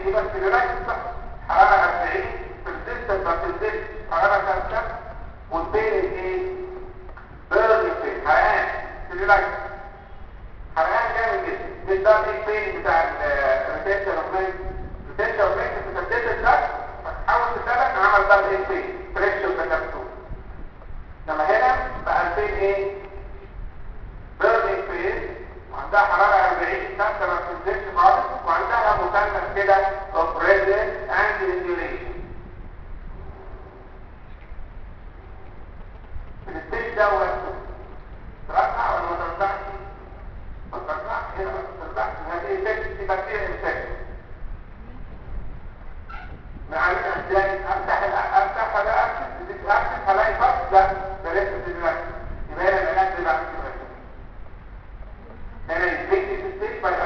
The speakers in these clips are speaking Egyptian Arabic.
يبقى ستيرلايز بقى حراره 40 persistent ما بتنزلش حراره ثابته والبين ايه بيرن فين حرقان ستيرلايز حرقان جامد جدا مش ده البين بتاع الريتنشن اوف ميلك الريتنشن اوف ميلك بتسدد ده فتحول تسدد عمل ده الايه فين فريكشن بكبسول لما هنا بقى البين ايه بيرنينج فيز وعندها حرارة 40 ثابتة ما بتنزلش خالص وعندها مثلث كده اوف ريزنس اند ريجوليشن الستيج دوت ترفع ولا ما ترفعش؟ ما ترفعش هنا ما ترفعش هذه الفكرة دي بكتيريا انفكشن معلش ازاي افتح افتح ده افتح افتح هلاقي فصل ده ده لسه في دماغي يبقى هنا العلاج ده and it's big mistake by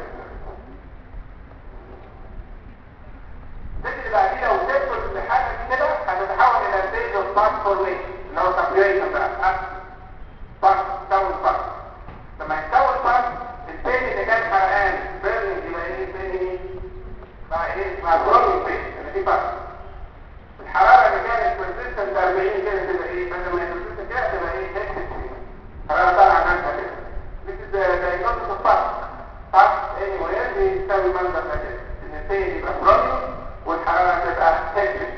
الست اللي بعديه لو تدخل في حاجه دي كده هتتحول الى ستيج اوف ترانسفورميشن اللي هو تقريبا بقى فرق تكون فرق لما يتكون فرق البين اللي كان حرقان بيرنينج يبقى ايه بين بقى ايه اسمها جروينج بين اللي دي فرق الحراره اللي كانت بيرسيستنت 40 كده تبقى ايه بدل ما هي بيرسيستنت كده تبقى ايه هيكتك حراره طالعه منها كده This is the diagnosis of pus. Pus anywhere بيساوي منظر ده كده ان البين يبقى برونيو والحراره تبقى هيكتك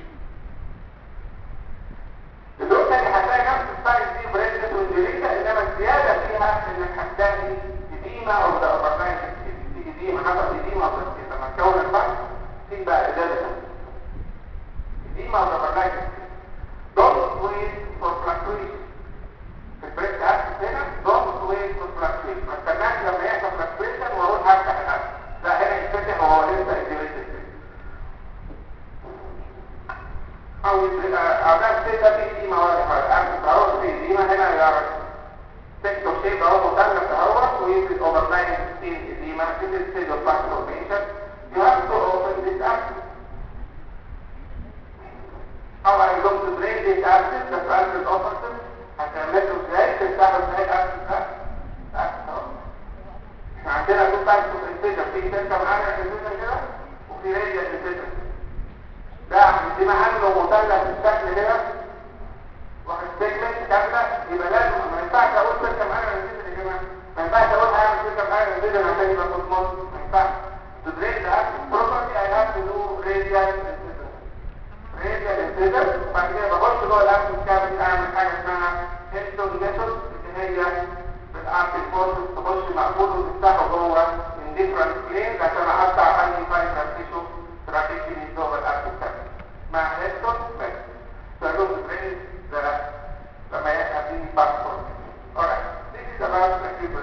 النقطة اللي هتلاقي نفس السايز دي بريدنس وانجليكا انما الزيادة فيها انك هتلاقي اديمة او ده اوفرلاين في اديمة حصل اديمة بس لما تكون الفرق في بقى ازالة اديمة او اوفرلاين don't wait for fluctuation في البريد اكسس هنا don't wait for fluctuation ما استناش لما يحصل fluctuation واقول هفتح الاكسس لا هنا يتفتح وهو لسه اجيبت او اعداد ستة في ديما ولا حاجة اعمل تهور في ديما هنا يعرف سيكتور شيب اهو مثلث تهور ويجي اوفرلاين ستيل ديما this is stage of transformation you have to open this axis how are you going to drain this axis the transit opposite هتعمله ازاي تفتحه ازاي الاكسس ده الاكسس اهو احنا عندنا تو تايبس اوف انسيجن في سيركم اريا انسيجن كده وفي راديال انسيجن ده دي محله مثلث بالشكل كده واخد سيجمنت كامله يبقى لازم ما ينفعش اقول سيركم اريا انسيجن يا جماعه ما ينفعش اقول هعمل سيركم اريا انسيجن عشان يبقى كوزموس ما ينفعش to drain the axis properly I have to do radial incision radial incision وبعد كده بخش جوه الاكسس كابل اعمل حاجه اسمها هيستون ميثود اللي هي بالارك فورسز تخش مقبول وتفتحه جوه in different planes عشان اقطع اني فايبر تيشو تراكيشن جوه الاكسس كابل مع هيستون ميثود فلو برين ده لما يأتي باسبورت alright this is about acute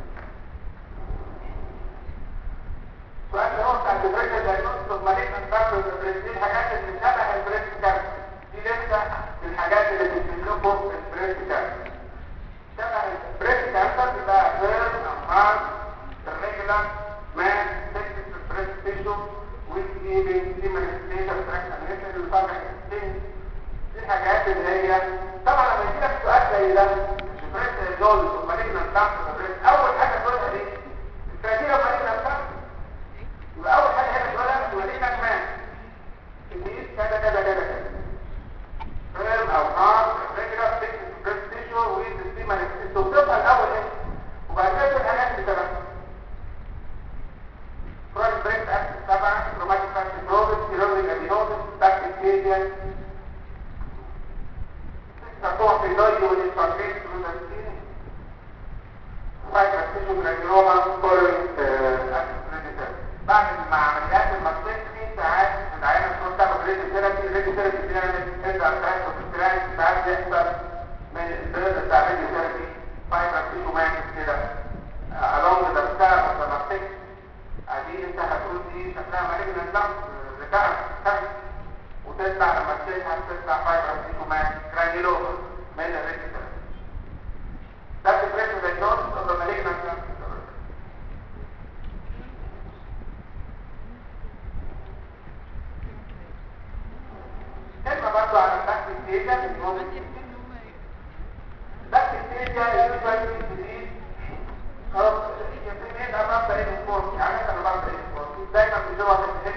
السؤال اللي هو بتاع الديفرنشال دايجنوستس اوف مالجنت فاكتورز دي الحاجات اللي شبه البريست كانسر دي لسه الحاجات اللي بتجيب لكم البريست كانسر شبه البريست كانسر بيبقى بيرن امراض الريجولار مان سيكتس البريست تيشو والسيبنج دي مانيفستيشن فراكشن اللي طالع السن دي الحاجات اللي هي طبعا لما يجي لك سؤال زي ده مش بريست جوز ومالجنت كانسر اول حاجه تقولها دي الكريتيريا مالجنت كانسر يبقى اول حاجه هنا تقولها توليك مان كمية كذا كذا كذا كذا فيرم او نار ريجولار فيكس بريس تيشو ويستيما توصفها الاول ايه وبعد كده تقول الحاجات اللي شبهها كرونيك بريس اكسس طبعا روماتيك فاكس بروبس كيرونيك ادينوزس باكتيريا تقوى في الدايو والانفاركيت والنسين فايبر تيشو جرانيوما فولوينج اكسس بعد مع عمليات الماستكتومي ساعات العيان بتكون تاخد ريديو ثيرابي الريديو ثيرابي بنعمل ترجع ساعات وتستريح ساعات يحصل من البرد بتاع الريديو ثيرابي فايبر تيشو ماكس كده along with the scar of the mastectomy دي انت هتقول دي شكلها مالجنت دم ريكارنت كارت وتطلع لما تشيلها تطلع فايبر تيشو ماكس جرانيولوما من الريديو ثيرابي That's the great diagnosis of the malignant cancer. كلمة برضو على البكتيريا البكتيريا usually disease خلاص يمكن ايه ده بابدا ايه سبورت يعني انا بابدا ايه سبورت دايما بيجوا في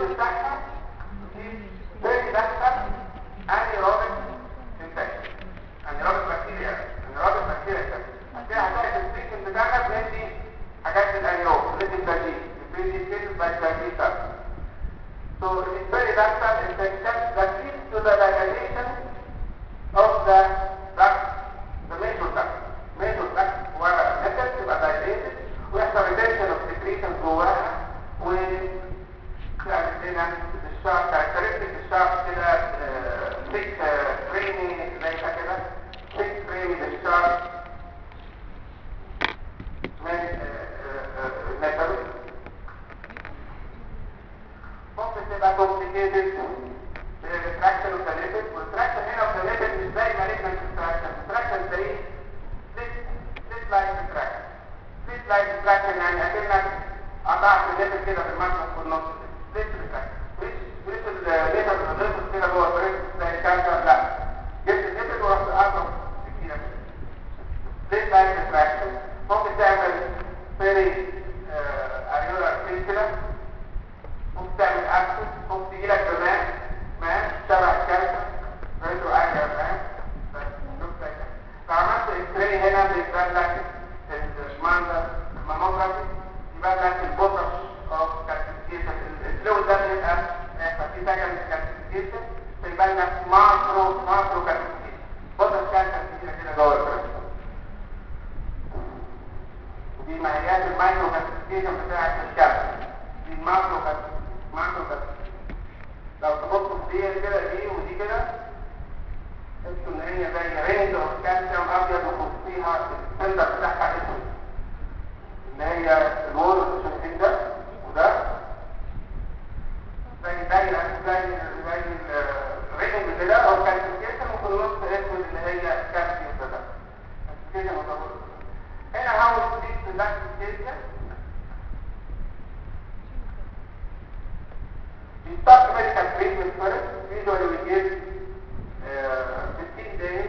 الاتيولوجي بتاعها very natural anaerobic infection anaerobic bacteria anaerobic bacteria هتلاقي هتلاقي في السيكشن بتاعنا بندي حاجات الانيروب بندي الباجين بندي كيس باي باجين So it is very natural infection that leads to the dilatation of the duct, the major duct. Major duct ورا النكس تبقى dilated ويحصل retention of secretions جواها و تعمل لنا الشعر characteristic الشعر كده thick creamy زي كده thick creamy الشعر من النكس ممكن تبقى complicated بالتراكشن وثلاثة والتراكشن هنا وثلاثة مش زي مالجنت التراكشن التراكشن زي سليت لاين تراكشن سليت لاين تراكشن يعني اكنك قطعت الليفل كده في المنطقة في النص سليت تراكشن مش مش الليفل اللي كده جوه البريك زي الكانسر لا جبت الليفل ورحت قاطع كده سليت لاين تراكشن ممكن تعمل فيري اريولار كده ممكن تعمل اكسس ممكن تجي لك كمان ما شبه الكارثه ريتو اجر مان فعملت اكستراي هنا بيبان لك الماندا الماموجرافي يبان لك البوتر اوف كالسيفيكيشن الفلو ده بيبقى في سكند كالسيفيكيشن فيبان لك ماكرو ماكرو كالسيفيكيشن بوتر كانسر كتير كده جوه البريست ودي ماهيات المايكرو كالسيفيكيشن بتاعت الكالسيوم دي الماكرو كالسيفيكيشن ماكرو كالسيفيكيشن لو تبصوا دي كده دي ودي كده انتوا ان هي زي رينج او كالسيوم ابيض وفوق فيها السندر بتاعها اسود اللي هي الوول شايفين ده وده زي دايره زي زي الرينج كده او كالسيفيكيشن وفي النص اسود اللي هي كالسيوم ده كالسيفيكيشن وده هنا هاو سبيك لاكتيكيشن We start medical treatment first. Usually we give uh, 15 days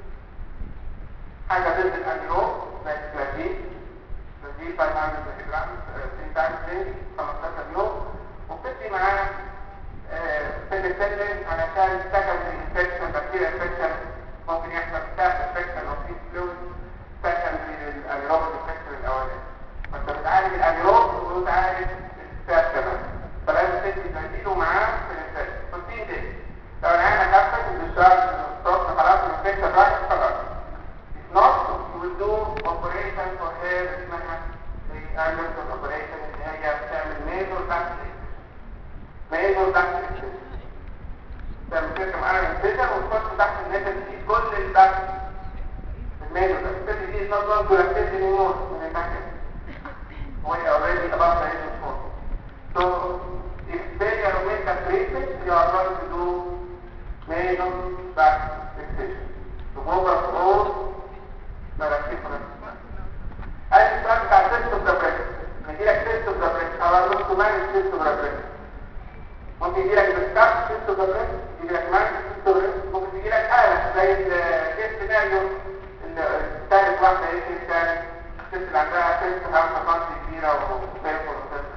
حاجة ضد الأنيروب زي الفلاجيل فلاجيل 500 ملي جرام 3 times day 15 يوم وبتدي معاه بنسلين علشان secondary infection bacterial infection ممكن يحصل staph infection أو في fluid secondary للأنيروب infection الأولاني فأنت بتعالج الأنيروب وبتعالج الستاف كمان فلازم تدي تديله معاه في الانفكشن 15 days لو العينة كفت الديscharge الصوت خلاص الانفكشن راحت خلاص if not you will do operation for hair اسمها the Anderson operation اللي هي بتعمل major duct major duct تعمل كده معانا الانفكشن وتحط تحت النتن دي كل الدكت الميجر duct الست دي is not going to accept anymore من الناحية وهي already above the age of 40 So, if failure of medical treatment, you are going to do major back fixation. To overall the recipient. أي سؤال بتاع test of the breast. نجيلك test of the breast. أو أقول لكم manage test of the breast. ممكن يجيلك discuss test of the breast. يجيلك manage test of the breast. ممكن يجيلك آلة زي الكيس سيناريو الثالث واحدة ايه كيس ثاني. الست اللي عندها تست 5 سم كبيرة وفيرفور وكده.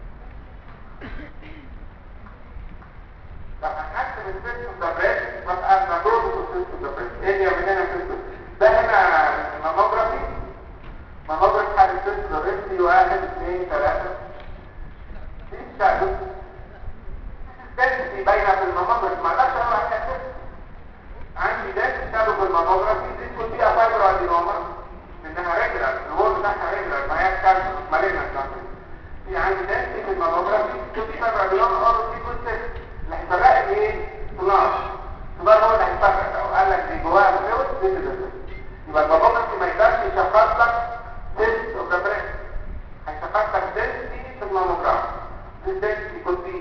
طب هنحسب السيستم ده بريد وابقى مجهود في السيستم ده بريد ايه اللي يعمل لنا سيستم ده هنا ماموجرافي ماموجرافي حال السيستم ده بريد في واحد اثنين ثلاثة في شادو دنسي باينة في الماموجرافي ما اقدرش اقول عليها سيستم عندي دنسي شادو في الماموجرافي دي تكون فيها فايبر ادينوما انها ريجولار الوول بتاعها ريجولار ما هياش كارثة مالجنت في عندي دنسي في الماموجرافي تكون في فايبر ادينوما او في كل سيستم اللي هيفرق ايه 12 يبقى هو اللي هيفرق لو قال لك دي جواها فلويد دي كده يبقى البابوجرافي ما يقدرش يشخص لك تيست اوف ذا بريست هيشخص لك دنسيتي في الماموجراف الدنسيتي كود بي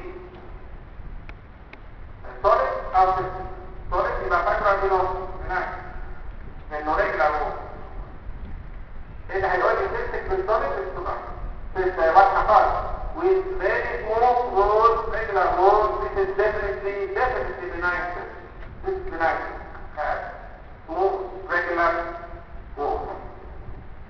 سوليد او سيستم سوليد يبقى فاكره بينهم هناك لانه رجل اهو ايه اللي هيقول لي سيستم بالسوليد بالسوليد سيستم واضحه خالص with very small walls, regular walls, this is definitely, definitely benign. This is benign. Has smooth, regular walls.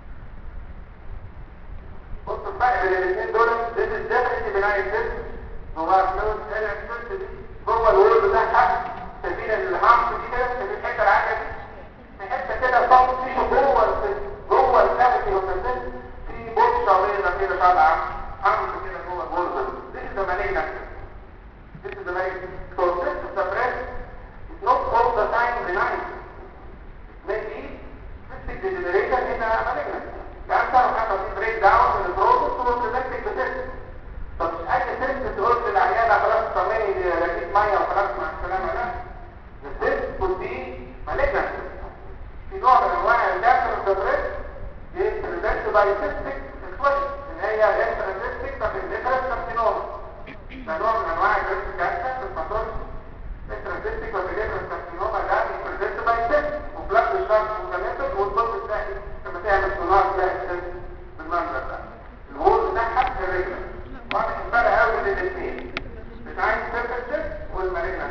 بص الفرق بين الاثنين دول this is definitely benign cyst جواها فلويد هنا السيست دي جوه الورد ده حد شايفين الهامس دي كده شايفين الحته العاليه دي في حته كده صوت تيشو جوه السيست جوه الكافيتي اوف السيست في بوكشه بيضه كده طالعه هامس كده جوه الورد دي is the malignant This is the malignant So cyst of the breast is not all the time benign maybe cystic degeneration is a malignant كانسر حصل فيه بريك داون من البروسس وبريزنتنج بسيست طب مش اي سيست تقول للعيانه خلاص طمني لقيت ميه وخلاص مع السلامه لا السيست could be malignant في نوع من انواع الكانسر اوف ذا بريست يبريزنت باي سيستيك سكويد اللي هي انترسيستيك فابيليكال كارسينوما ده نوع من انواع البريست كانسر في الباثولوجي انترسيستيك فابيليكال كارسينوما ده يبريزنت باي سيست وبلاك شارك وكاليتر والطب الثاني لما تعمل سونار تلاقي السيست بالمنظر ده الوول بتاعها الرجل واضح الفرق قوي بين الاثنين بتاع السيرفس والمارينا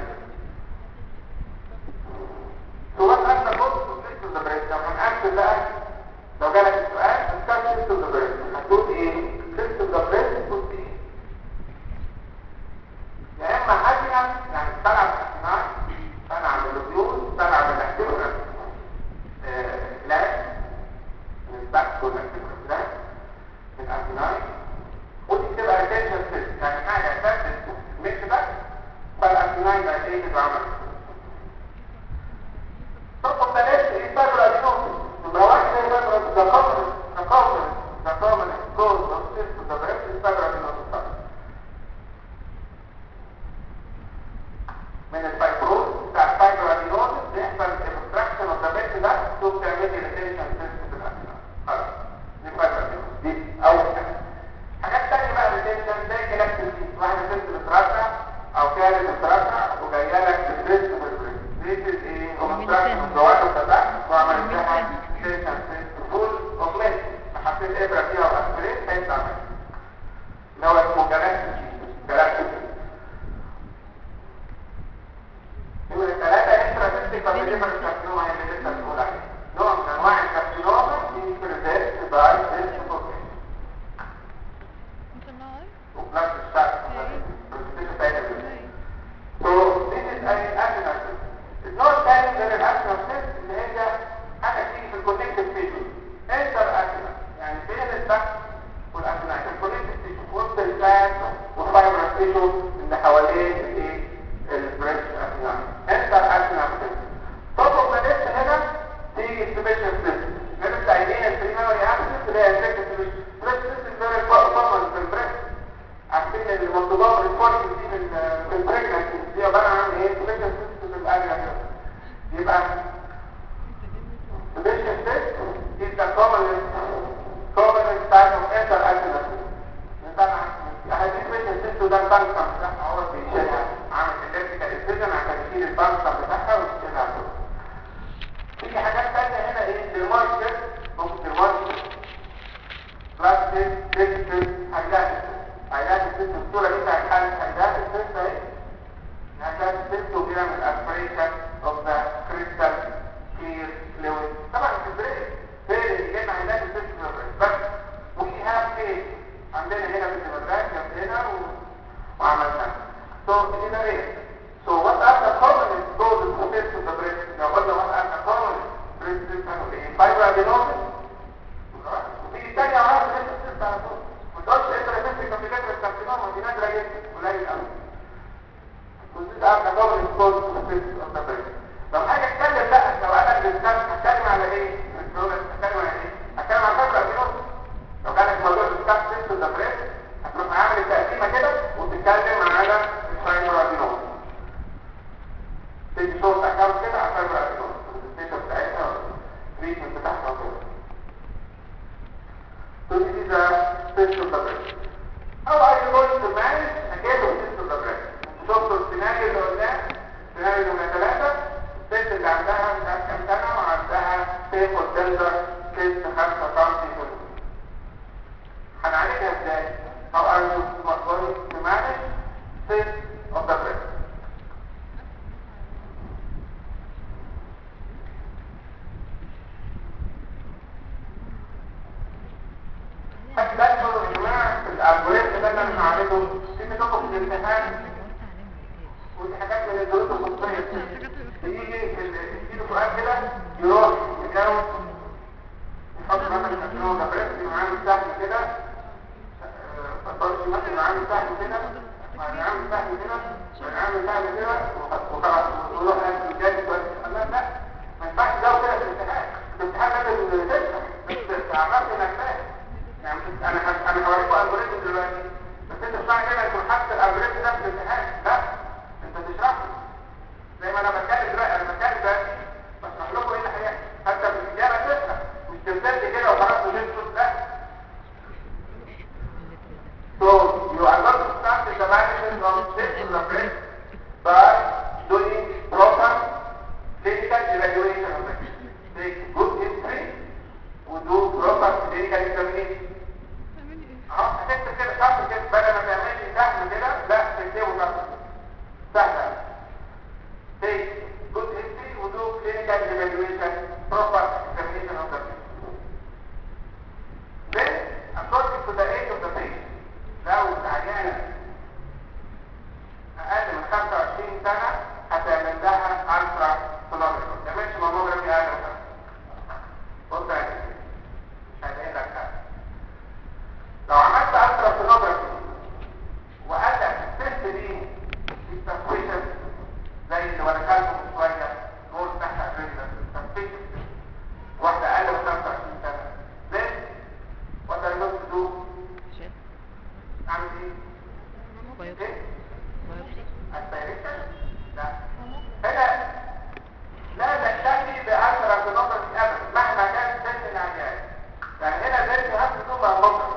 سؤال اكتر بص في سيستم ذا بريست لو هنقسم بقى لو جالك السؤال هتكتب سيستم ذا بريست هتقول ايه سيستم ذا بريست تقول ايه يا اما حاجه يعني طلع من الصناعه طلع من البيوت طلع من الاكتيفيتي لا من البحث والاكتيفيتي لا من الأبناء ودي بتبقى ريتنشن سيست يعني حاجة ثابتة مش بس فالأبناء بقى ايه بتتعمل طب بلاش ايه فاكرة دي نقطة نمرة واحد هي فاكرة ده قمر ده قمر ده قمر كوز ده سيست ده بلاش ايه فاكرة دي نقطة من الفايبروز بتاع الفايبر ادينوز بيحصل obstruction of the bed ده تقوم تعمل لي ريتنشن سيست في الأبناء خلاص دي فايبر ادينوز دي اول حاجه حاجات تانية بقى ريتنشن زي كلاكتيفيتي واحدة ست بترجع او كانت بترجع وجايه لك بالبريست بالبريست دي ايه obstruction of the water بتاعك وعملت لها ريتنشن سيست فول اوبليت حطيت ابره فيها واسبريت هيطلع منها اللي هو اسمه كلاكتيفيتي كلاكتيفيتي يقول الثلاثة انتراسيستيك فابيليفر كارسينوما هي اللي لسه بنقول عليها نوع من انواع الكارسينوما دي بريزنت باي سيلز بروتين وبلاك ستارت بريزنتيشن بتاعتها So this is an action It's not telling that an action اللي هي حاجة تيجي في الكونكتيف تيشو انتر اكشن يعني بين البحث والابناء الكونكتيف تيشو وسط الفات والفايبر تيشو اللي حوالين الايه البريس ابناء انتر اكشن طب ما لسه هنا تيجي سبيشال سيستم لسه عايزين البريماري اكسس اللي هي الفكره بريس سيستم فيري كومن في البريس عارفين المنظومات الريبورت دي في ال- في البريجنسي دي عباره عن ايه سبيشال سيستم الاريا كده يبقى سبيشال سيستم is the commonest commonest type of interaction طبعا هذه سبيشال سيستم ده البانكم بتاعها هو بيشيلها عامل الكتريكال انفيجن عشان يشيل البانكم بتاعها ويشيلها كده في حاجات تانية هنا ايه الماركت ممكن الماركت بلاستيك ديجيتال حاجات حاجات السيستم الصورة دي بتاعت حالة حاجات السيستم اهي حاجات السيستم بيعمل اسبريشن اوف ذا كريستال كلير فلويد طبعا في البريك فين اللي جاي عندنا السيستم بس وي هاف ايه عندنا هنا في المدرسة هنا وعملنا so in a way so what are the components those who fit to the breast now what are the components breast system fiber adenosis وفي الثانية عرض لسه السيستم على طول ما تقولش انت لسه كابيلات الكارسينوما دي نادرة جدا قليل قوي كنت عارف اقول الصوت في السيستم اوف ذا بريست لو حاجة اتكلم بقى لو انا بالذات هتكلم على ايه؟ هتكلم على ايه؟ هتكلم على فايبر ادينوsis لو كانت موضوع السكاب سيستم ذا بريست هتروح عامل التقسيمه كده وتتكلم على الفايبر ادينوز تدي صوت اكونت كده على الفايبر ادينوز الستيشن بتاعتها والتريتمنت بتاعها وكده So this is a system of the breast. How are you going to manage a case of system of the breast? شفتوا السيناريو اللي قلناه سيناريو نمرة ثلاثة الست اللي عندها مش عارف كام سنة وعندها سيف والدندر كيس 5 سم هنعالجها ازاي؟ How are you going to manage this ودي حاجات من الدروس الخصوصيه يجي يجي سؤال كده يروح يجاوب يحط مثلا تكنولوجيا بريس معاه سهم كده بطلش مثلا معاه سهم كده معاه سهم كده معاه سهم كده وخلاص ويروح قاعد جاي سؤال لا لا ما ينفعش ده كده في الامتحان الامتحان لازم تشرح بس تعرف انك فاهم يعني انا انا هوريكم الجوريزم دلوقتي بس انت مش معنى كده انت حاطط الالجوريزم ده في الامتحان لا انت تشرحه زي ما انا بتكلم دلوقتي انا بتكلم دلوقتي بشرح لكم ايه اللي هيحصل حتى في الاجابه تشرح مش تمتد كده وخلاص وتنسوا لا So you are going to start the evaluation of this progress by doing proper clinical evaluation of the case. Take good history وdo proper clinical examination. اه هتكتب كده شرط كده بدل ما تعملش سهم كده لا تكتبه شرط سهله take good history وdo clinical evaluation proper examination of the case. Then according to the age of the patient لو العيانة أقل من 25 سنة هتعمل لها ألترا سونوجرافي ما تعملش ماموجرافي أقل من بص يا سيدي مش هلاقي لك حاجة لو عملت ألترا سونوجرافي وقال لك الست دي التسويشن زي اللي وريتها لكم من شوية دول تحت الرجل التسويشن واحدة أقل من 25 سنة then what are you going to do؟ اعمل ايه؟ ايه؟ الدايركشن؟ لا هنا لا تكتفي بأثر النظري ابدا مهما كان سن العيان يعني هنا لازم هات له ماموجرافي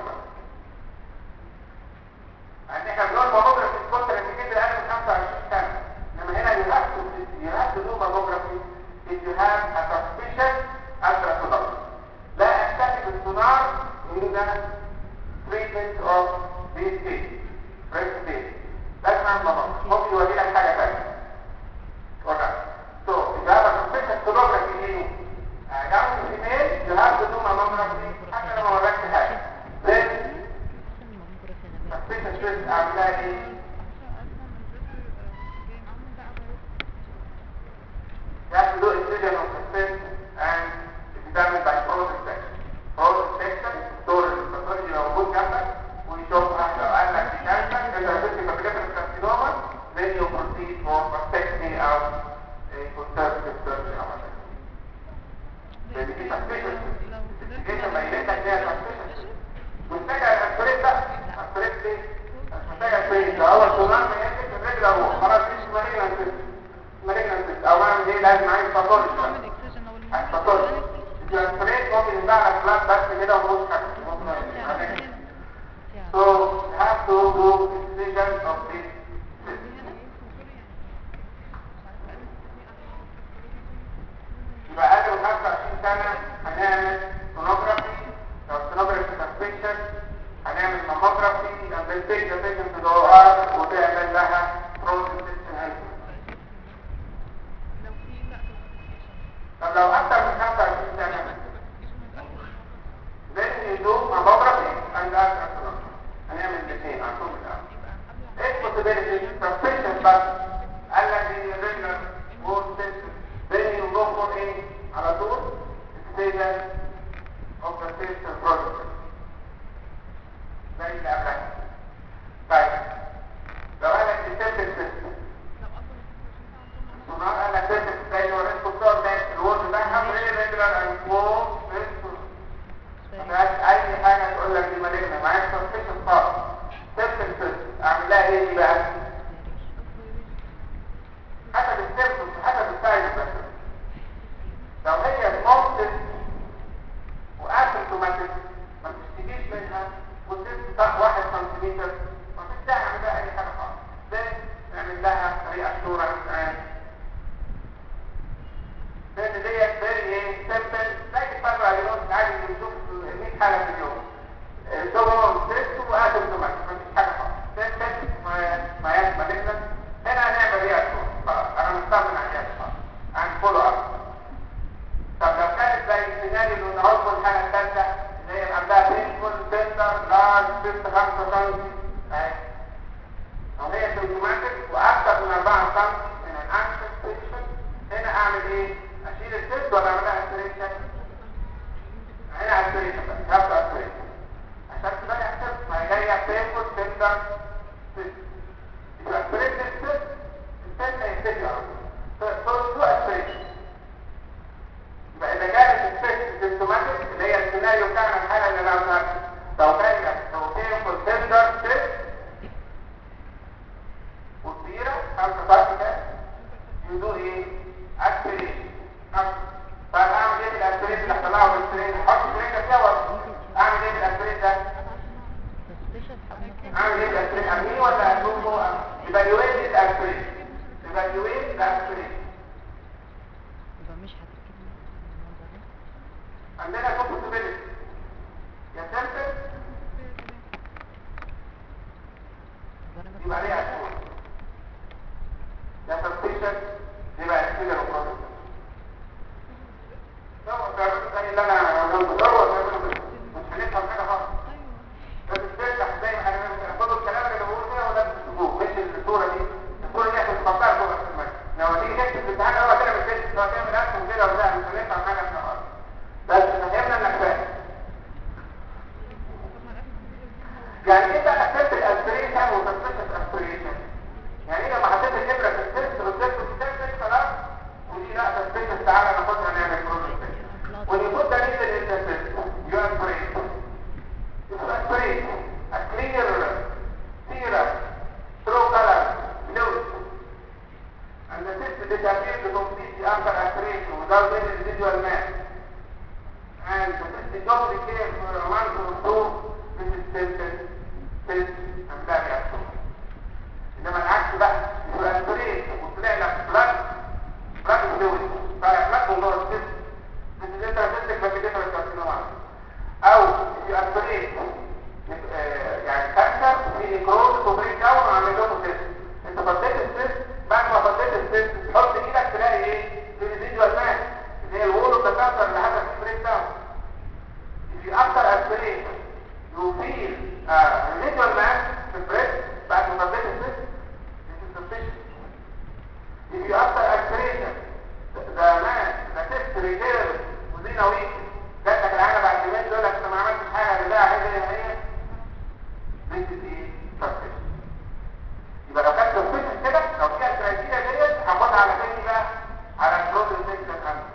يعني احنا بنقول ماموجرافي الكتر اللي كده اقل من 25 سنه انما هنا you have to you have to do mammography if you have a suspicion ultrasonography لا اكتفي بالسونار in the treatment of this case breast case لازم اعمل mammography ممكن يوري لك حاجه ثانيه وضع so if you have a suspicion sonography in uh, down to female you have to do mammography حتى لو ما وراكش حاجه then suspicion twist اعملها ايه You have to do incision of the skin and it's determined by process section. Process section, دور الباثولوجي لو موجود جنبك ويشوفها لو قال لك دي كانسر انت هتمسك مابيلاتر كارسينوما then you proceed for mastectomy او a conservative surgery او whatever. لان دي suspicion. investigation ما يبين لك هي suspicion. محتاجة الاسبريت بقى الاسبريت ليه؟ مش محتاجة اسبريت ده هو السونار ما يمسك الرجل اهو خلاص مش مالجنانت مالجنانت او اعمل ايه لازم عايز باثولوجي باثولوجي الاسبريت ممكن يبقى لك بلاد بس كده ومش حاجة So you have to do incision of this cyst. يبقى أقل من 25 سنة هنعمل sonography لو sonography suspicion هنعمل mammography and then take the patient to the OR وتعمل لها process section طب لو أكثر من 25 سنة then you do mammography and ultrasonography هنعمل الاثنين هنشوف الأول ايه possibility suspicion بس قال لك دي irregular wall system then you go for a على طول excision of the system project زي اللي قبلها طيب لو قال لك septic system سونار قال لك septic زي ما وريتكم الصور ده الوول بتاعها irregular and wall system مفيهاش اي حاجه تقول لك دي مالجنه معاك سسبشن خالص سيبتم سيست اعمل لها ايه دي بقى حسب السيمبتومز حسب السايد بس لو هي سمول واسيمتوماتيك ما تشتكيش منها والسيست بتاع 1 سنتيمتر ما فيش داعي اعمل لها اي حاجه خالص ده نعمل لها ري اشورنس اند لان ديت فيري ايه سيمبل زي الفرع اليوم عادي بنشوف 100 حاله في اليوم سوبر تيست واسيمتوماتيك مفيش حاجه خالص ده تيست ما ياك مالجنا هنا هنعمل ايه خلاص انا مستغني عن كده خلاص عن فولو اب طب لو كانت زي السيناريو اللي نعرفه الحاله الثالثه اللي هي عندها بينفول تندر لارج 6 5 سم اهي لو هي سيمتوماتيك واكثر من 4 comes in an anxious patient هنا اعمل ايه اشيل السيست ولا اعملها اسبريشن هنا اسبريشن بس هبدا اسبريشن عشان تبقى يحسب ما هي جايه بينفول تندر سيست يبقى اسبريشن السيست السيست هينتهي على طول تو اسبريشن يبقى اذا كانت السيست سيمتوماتيك اللي هي السيناريو بتاعنا الحاله اللي انا عملتها لو كان لو بينفول تندر سيست وكبيره خمسه سم كده يدور ايه اسبريشن طيب اعمل ايه بالاسبرين اللي هطلعه بالاسبرين احط السرنجه فيها ولا اعمل ايه بالاسبرين ده اعمل ايه بالاسبرين ارميه ولا اشوفه يبقى يوين الاسبرين يبقى يوين الاسبرين يبقى مش هتركب عندنا كومبوسيبيليتي يا سنتر يبقى عليها اشهر يا سبستيشن يبقى اكسيلر وبروسيس طبعا تعرفوا زي اللي انا بدور مش هنفهم حاجه خالص بس تفتح زي ما انا باخد الكلام اللي بقوله كده ولا تكتبوه مش الصوره دي الصوره دي هتتفكر جوه في المكتب لو تيجي تكتب الامتحان هو كده مش هتكتب هو تعمل رسم كده ولا مش هنفهم حاجه احنا خالص بس فهمنا انك فاهم يعني ايه بقى اساس الاسبريشن وتسبيشن اسبريشن يعني ايه لما حطيت الابره في السيست والسيست في السيست خلاص ودي لا تسبيشن تعالى ناخدها نعمل بروسيس when you put the needle in the system you aspirate you aspirate a clear serum through color fluid and the cyst disappears completely after aspiration without any residual mass and the cyst is not retained for a month or two this is symptom cyst and that reaction انما العكس بقى يبقى اسبريت وطلع لك بلاد بلاد فلويد طالع بلاد من جوه السيست this is intraventricular vesicular carcinoma او يأثرين يعني كانسر في نيكروز وبريك داون وعمل لهم سيست انت فضيت السيست بعد ما فضيت السيست تحط ايدك تلاقي ايه ريزيدوال ماس اللي هي الوول اوف ذا كانسر اللي حدث فيه بريك داون if you after aspiration you feel uh, residual mass في البريك بعد ما فضيت السيست this is suspicious if you after aspiration the mass the cyst reserve within a week جاتك العالم بعد يومين دول انت ما عملتش حاجه لله حاجه زي ما هي this is ايه suspicious يبقى لو كانت suspicious كده لو فيها الكرايتيريا ديت هاخدها على تاني بقى على البروتين سيكشن انت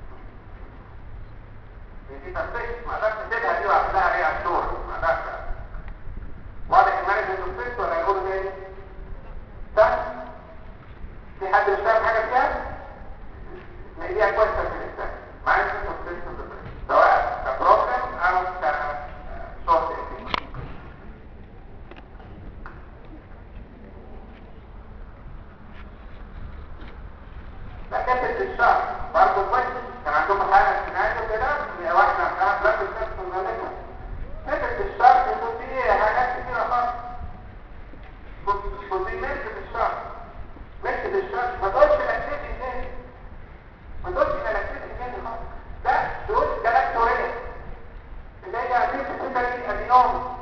دي suspicious ما اقدرش تسيبها دي واعمل لها عليها ستور ما اقدرش واضح المانجمنت suspicious ولا يقولوا تاني صح في حد مش فاهم حاجه فيها نديها كويسه في الانسان معايا suspicious سواء كبروبلم او كشورت ده كانت الشهر برضه كويس كان عندكم حاجه سيناريو كده هي واحده عندها بلاد الشمس والملكه كانت الشهر كنت فيه حاجات كتيره خالص كنت كنت ملك في الشهر ملك في الشهر ما تقولش لاكتيفي تاني ما تقولش لاكتيفي تاني خالص ده دول جلاكتوريه اللي هي دي بتسمى اليوم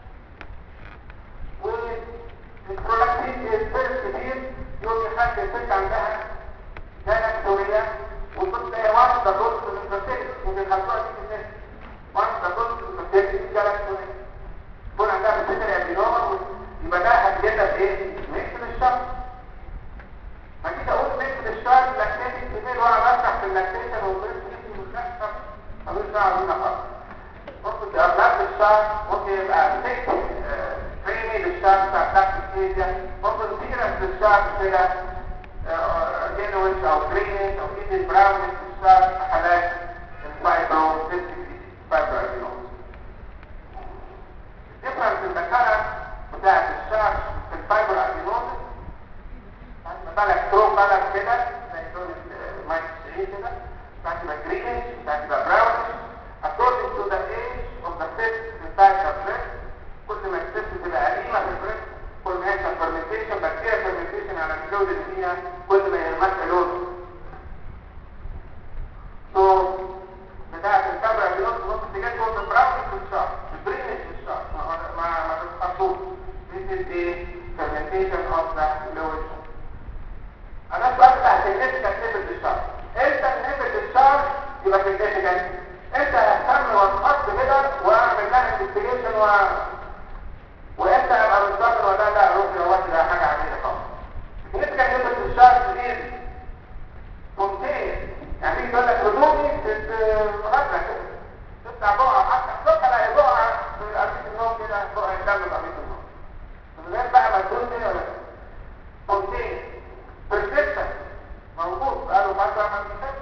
والبرولاكتين الفيرس كتير يوم يخلي الست عندها جلاكتوريه وتبص هي واحده دوز في الانترسيت وبيخلوها دي في الناس واحده دوز في الانترسيت دي جلاكتوريه يكون عندها بتسمى اليوم يبقى ده هتجيبها بايه؟ ميكس للشخص ما كده اقول ميكس للشخص لاكتيتي كتير وانا بفتح في اللاكتيشن والبريس جسمي والكشف ملوش دعوه بينا خالص ممكن تبقى بلاد للشعر ممكن يبقى سيك كريمي للشعر بتاع تحت الكيزيا ممكن سيرس للشعر كده جينوش او كريميش او ايدي براون للشعر في حالات الفايبرو فايبرو ادينوز الديفرنس المكانة بتاعت الشعر في الفايبرو ادينوز بالك ترو بالك كده زي لون المايك 90 كده بتاعت تبقى جرينش بتاعت تبقى براونش according to the age of the cyst inside the breast كل ما السيست تبقى قديمة في البريست كل ما يحصل fermentation بكتيريا fermentation على الفلويد اللي فيها كل ما يرمش لون so بتاعت الكاميرا دي نص نص تجاه جوه البراون في الشعر البرينش في الشعر ما ما ما تتخطوش this is the fermentation of the fluid discharge is spontaneous يعني يجي يقول لك هدومي بتتغذى كده تطلع بقعة حتى تطلع الاقي بقعة في قرية النوم كده بقعة دم في قرية النوم من غير بقى ما تقول كده ولا spontaneous persistent موجود بقاله فترة ما بيخفش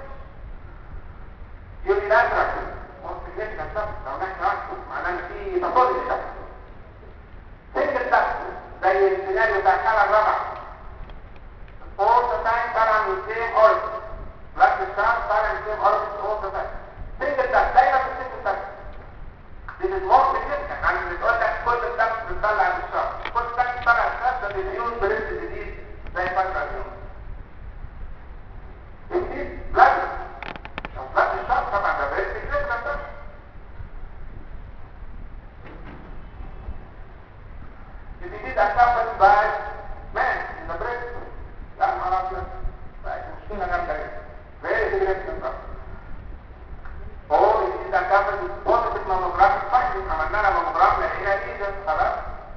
يوني لاترال ممكن جدا طب لو نحن نحكم معناه ان في تفاضل ده سنجل تاكس زي السيناريو بتاع الحلقة الرابعة all the time طالع من same origin black shark طالع من same origin all the time single tax دايما في single tax دي بتمر جدا عن اللي بتقول لك كل التاكس بتطلع من الشهر كل تاكس طالع الشهر ده بيليون برنس جديد زي فترة اليوم جديد بلاك لو بلاك الشهر طبعا ده برنس جديد ده If it is accompanied by man in the breast, لا ما اعرفش بقت مشكلة جامدة جدا. Very significant problem. Or if it is accompanied with positive mammographic findings, عملنا لها ماموجراف لقينا ليجن خلاص.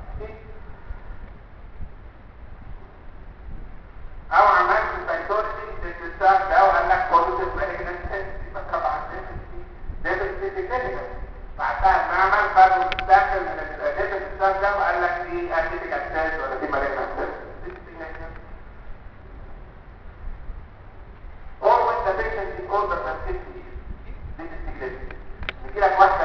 أو عملت سيتولوجي للديسشارج ده وقال لك positive malignant يبقى طبعا ده significant. بعدها المعمل خدوا الداخل من الداتا الديسشارج ده وقال لك دي ارتيفيكال سيلز ولا دي malignant cells. This is significant. or when the patient is older than 50 years. This is significant. يجي لك واحدة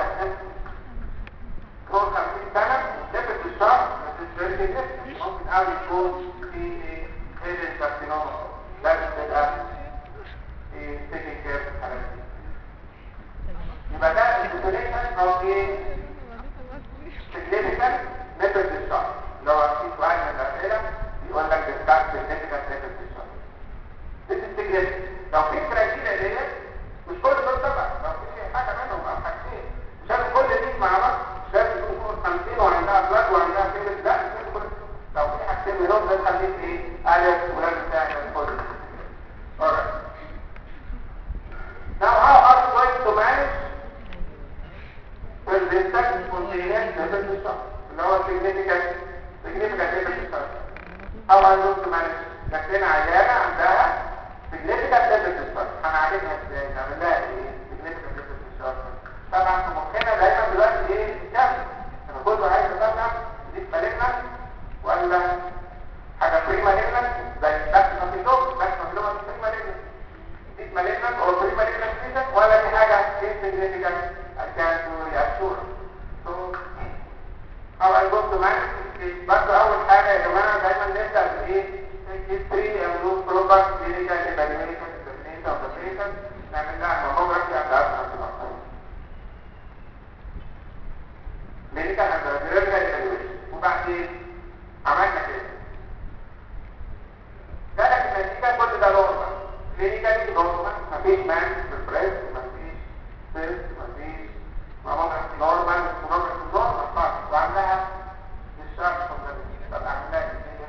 فوق 50 سنة ليفت الشهر بس is very significant. ممكن قوي يكون في هيدن كارسينوما لازم تبقى في taking care of الحالات دي. يبقى ده الانتوليشن او ايه significant limited discharge. لو في سؤال من الأسئلة يقول لك discuss significant limited discharge. This is significant. لو في كرايتيريا ديت مش كل دول طبعا لو في حاجه منهم او حاجتين مش لازم كل دي مع بعض مش لازم يكون فوق 50 وعندها بلاد وعندها فيلم لا مش لازم كل لو في حاجتين منهم ده تخليك ايه الف ولازم تعمل كل alright now how are you going to manage persistent spontaneous liver discharge اللي هو significant significant liver discharge how are you going to manage لكن عيانه عندها significant liver discharge هنعالجها ازاي نعمل لها ايه significant liver discharge طبعا في مخنا دايما دلوقتي ايه كم انا كله عايز اطلع دي مالجنا ولا حاجه بري مالجنا زي بس ما في لوك بس ما في لوك بري مالجنا دي مالجنا او بري مالجنا ولا دي حاجه insignificant I can do reassure so how I go to manage برضه اول حاجه يا جماعه دايما نبدا بايه history and do proper clinical evaluation examination of the patient نعمل لها mammography and ultrasound clinical and radiological evaluation وبعدين عملنا كده جالك النتيجة كل ده نورمال كلينيكالي نورمال مفيش مان في البريست مفيش سيلز مفيش mammography نورمال mammography نورمال خالص وعملها discharge from the طب اعملها ازاي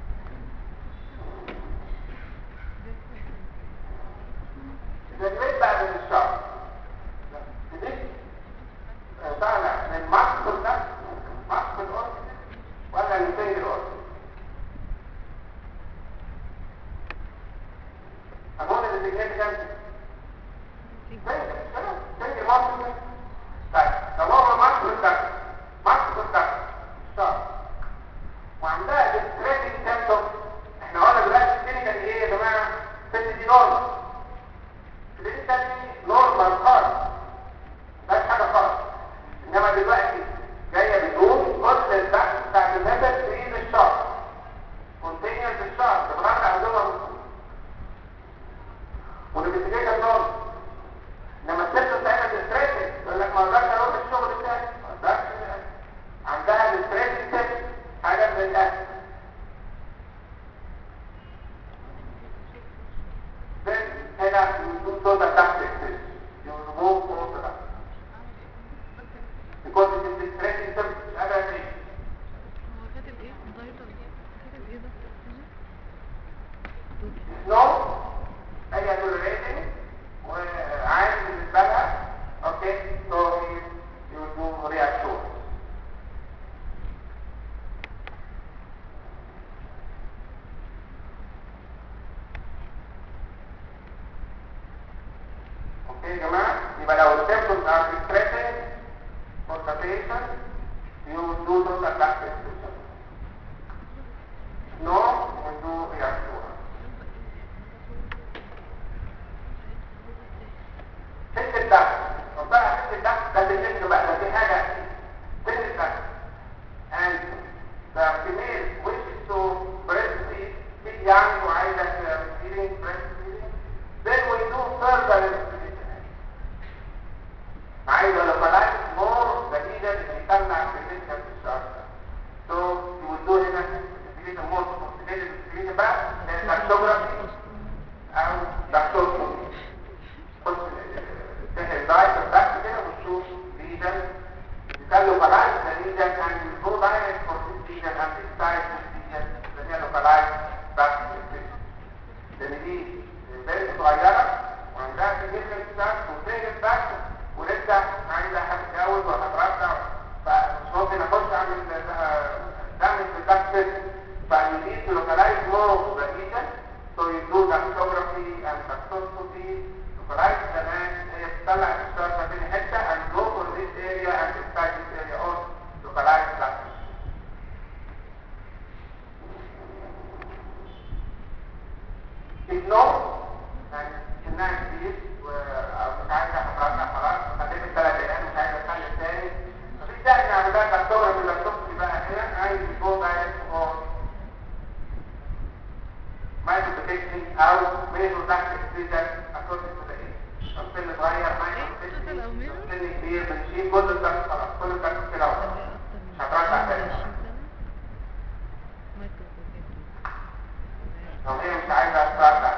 التدريب بعد الشهر تدريب طالع من ماسك ده ماسك الاورجن ولا الفين الاورجن أقول اللي بيجيب كام فين ماسك طيب لو هو ماسك ده ماسك ده شهر وعندها ديستريسنج سيمبتوم احنا قلنا دلوقتي الكلينيكال ايه يا جماعه الست دي نورمال الكلينيكال دي نورمال خالص مفيهاش حاجه خالص انما دلوقتي جايه بدون كل البحث بتاع المثل في الشهر كونتينيوس الشهر بتغطي عندهم والانفستيجيشن نورمال انما الست بتاعتها ديستريسنج يقول لك ما اقدرش اروح الشغل بتاعي ما اقدرش عندها ديستريسنج ست حاجه من الاهل then هنا يكون صوتها تحت السن يرموه فوق ده because it is distressing them مش قادر ايه هو كاتب ايه الدايرة كاتب ايه ده no هي tolerating وعادي بالنسبه لها اوكي so you do reassure ايه يا جماعه يبقى لو السيمبتومز ار distressing for the patient you do total back extension no you do reassurance سن الدم وطلع سن الدم ده بالنسبه بقى ده في حاجه سن الدم and the female wishes to breastfeed big young وعايزه feeding breastfeeding then we do further investigation عايزه localize more the needed اللي يطلع prevention في الشهر ده so you will do هنا investigation more sophisticated investigation بقى cartography او dactyloscopy خش تحل دايت بس كده وتشوف ليجن يتقال لوكالايز ذا ليجن اند جو دايركت فور ذيس ليجن اند ديسايد ذيس ليجن اللي هي لوكالايز باك لان دي بنت صغيره وعندها سيجنال ستاك وسيجنال باك ولسه عايزه هتتجوز وهترضع فمش ممكن اخش اعمل دامج في الباك سيستم فيو نيد تو لوكالايز مور ذا ليجن so you do dactylography and dactyloscopy localize the man هي تطلع الشرطة في حتة and go for this area and decide this area or localize that if no يعني سنها كبير ومش عايزة حضرتها خلاص خليت الثلاث ايام مش عايزة تخلي الثاني مفيش داعي نعمل لها dactylography dactyloscopy بقى هنا عايز go direct or microprotection او major back excision according to the age السن صغير microprotection total أو major؟ السن كبير بنشيل كل الدم خلاص كل الدم كده وخلاص مش هترجع تاني لو هي مش عايزة ترجع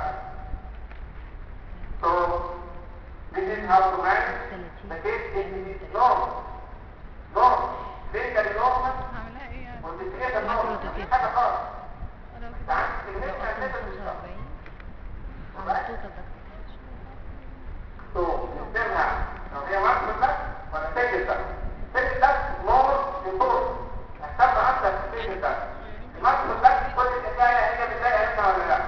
so this is how to manage the case if it is normal normal legally normal هعملها ايه يعني؟ والدكتور normal مفيش حاجة خالص انا انت عندك كمية اساسا مش تو نكتبها لو هي مصر بس ولا سجل بس سجل بس مور ينطور اهتم اكتر في سجل بس مصر بس كل الحكايه هي بتلاقي انت ولا لا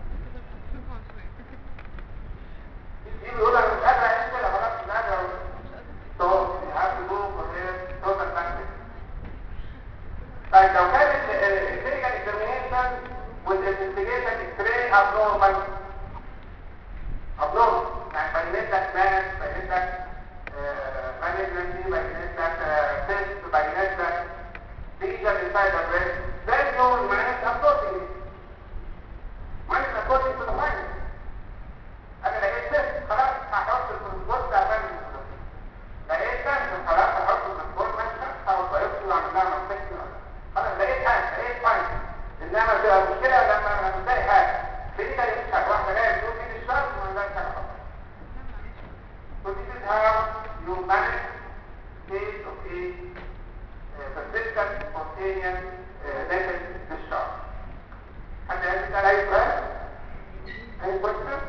دي بيقول انا مش قادر اعيش كده خلاص مش قادر تو هاف تو جو فور هير توتال باكج طيب لو كانت الكلينيكال اكزامينيشن والانفستيجيشن اكس ابنورمال ابنورمال يعني بينت لك ماس بينت لك مانجمنت بينت لك تيست بينت لك ليجن انسايد ذا بريست then you will manage accordingly manage according to the findings انا لقيت تيست خلاص هحط البروتوكول ده امام المتدرب لقيت تيست خلاص هحط البروتوكول ماشي او بايوبسي واعمل لها مانفكشن خلاص لقيت حاجه لقيت فايندنج انما بتبقى مشكله لما انا مش لاقي حاجه كلينيكال مش حاجه واحده جايه بتقول مين الشرط وما عندهاش حاجه خالص So this is how you manage case of a uh, persistent spontaneous uh, nasal discharge. حد عايز يسأل أي سؤال؟ أي question؟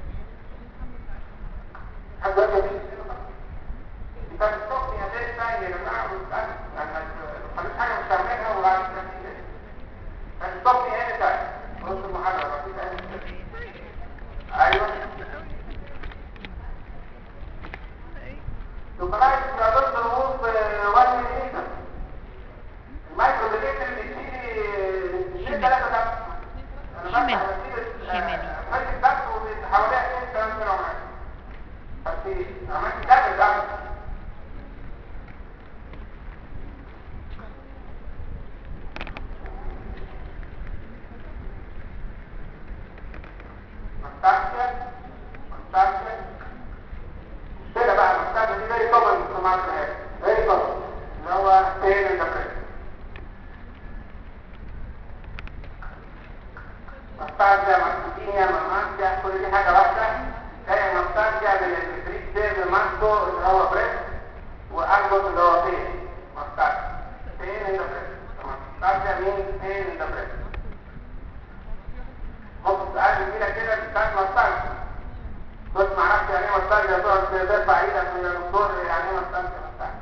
حد عايز يسأل يبقى الصوت يا ليه ثاني يا جماعة وتسأل يعني ما تخليش حاجة مش تعملها وبعد كده تيجي الصوت هنا ثاني نص المحاضرة مفيش أي مشكلة. أيوه لوكالايز بيعتمد الرموز 1 ملم المايكرو مليمتر اللي بتشيل اثنين ثلاثة ده انا شمالي. بس شمالي. ماشي الدم وحواليها اثنين ثلاثة كيلو معاك بس عملت دم دم مستعجل مستعجل كده بقى المستعجل دي very common في مصر هنا very common اللي هو pain in the breast مستعجل مكتوبينيا ممانجا كل دي حاجة واحدة جاية مستعجل من الفريك سير مانجو اللي هو بريست وانجوس اللي هو pain مستعجل pain in the breast مستعجل means pain in the breast ممكن تسألني كده كده بتاعت مستعجل بس ما اعرفش يعني ايه مستعجل تقعد ترفع ايدك من الدكتور يعني ايه مستعجل مستعجل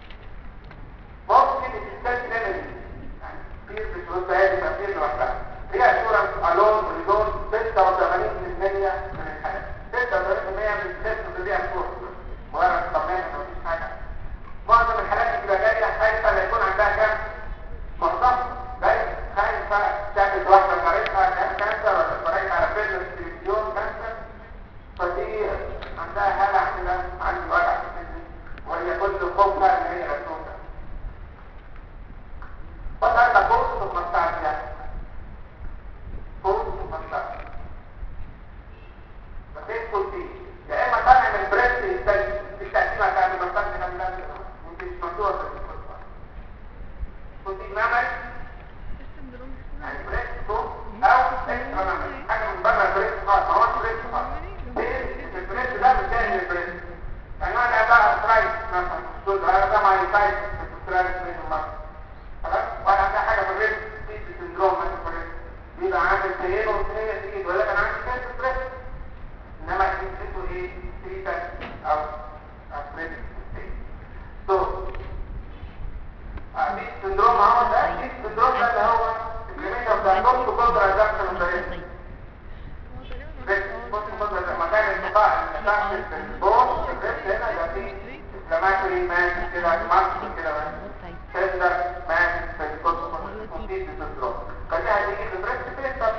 ممكن الستات ليمن يعني كتير بتقول هذه تفكير لوحدها هي صورة ألون ريزون 86% من الحالات 86% من الكتب اللي فيها صورة مجرد طمانة مفيش حاجة معظم الحالات اللي بتبقى جاية خايفة لا يكون عندها كام مرضى جاي خايفة شافت واحدة قريتها كان كانسر ولا اتفرجت على فيلم تلفزيون كانسر فدي عندها هلع كده عندي وجع في صدري وهي كل خوفها ان هي رسومة فده تقول ثم تعالى فوق المنطقة فتدخل فيه يا اما طالع من بريست الثاني التقسيمة بتاعت المنطقة دي كاملة ممكن مش ممنوع في المنطقة كنت نعمل السندروم يعني بريست فوق او اكسترا نعمل حاجة من بره البريست خالص ما هوش بريست خالص ليه؟ البريست ده مش جاي من البريست يعني انا بقى سترايك مثلا دول ده ما يساعد في سترايك من المرض خلاص ولا عندها حاجة في الريست في سندروم مثلا في الريست بيبقى عامل سيئة وسيئة تيجي يقول لك انا عندي كيس ستريس انما يجيبوا ايه تريتا او ستريس سو في سندروم اهو ده في سندروم ده اللي هو الكلمة ده نص قدرة ادكشن الطريق هو تقريبا بس نص قدرة مكان الانتقاء الانتقاء في البون الريست هنا ده فيه انفلاماتوري مان كده ماسك كده بس تقدر مان في القدرة كومبليت سندروم خليها تيجي في البريست فيستر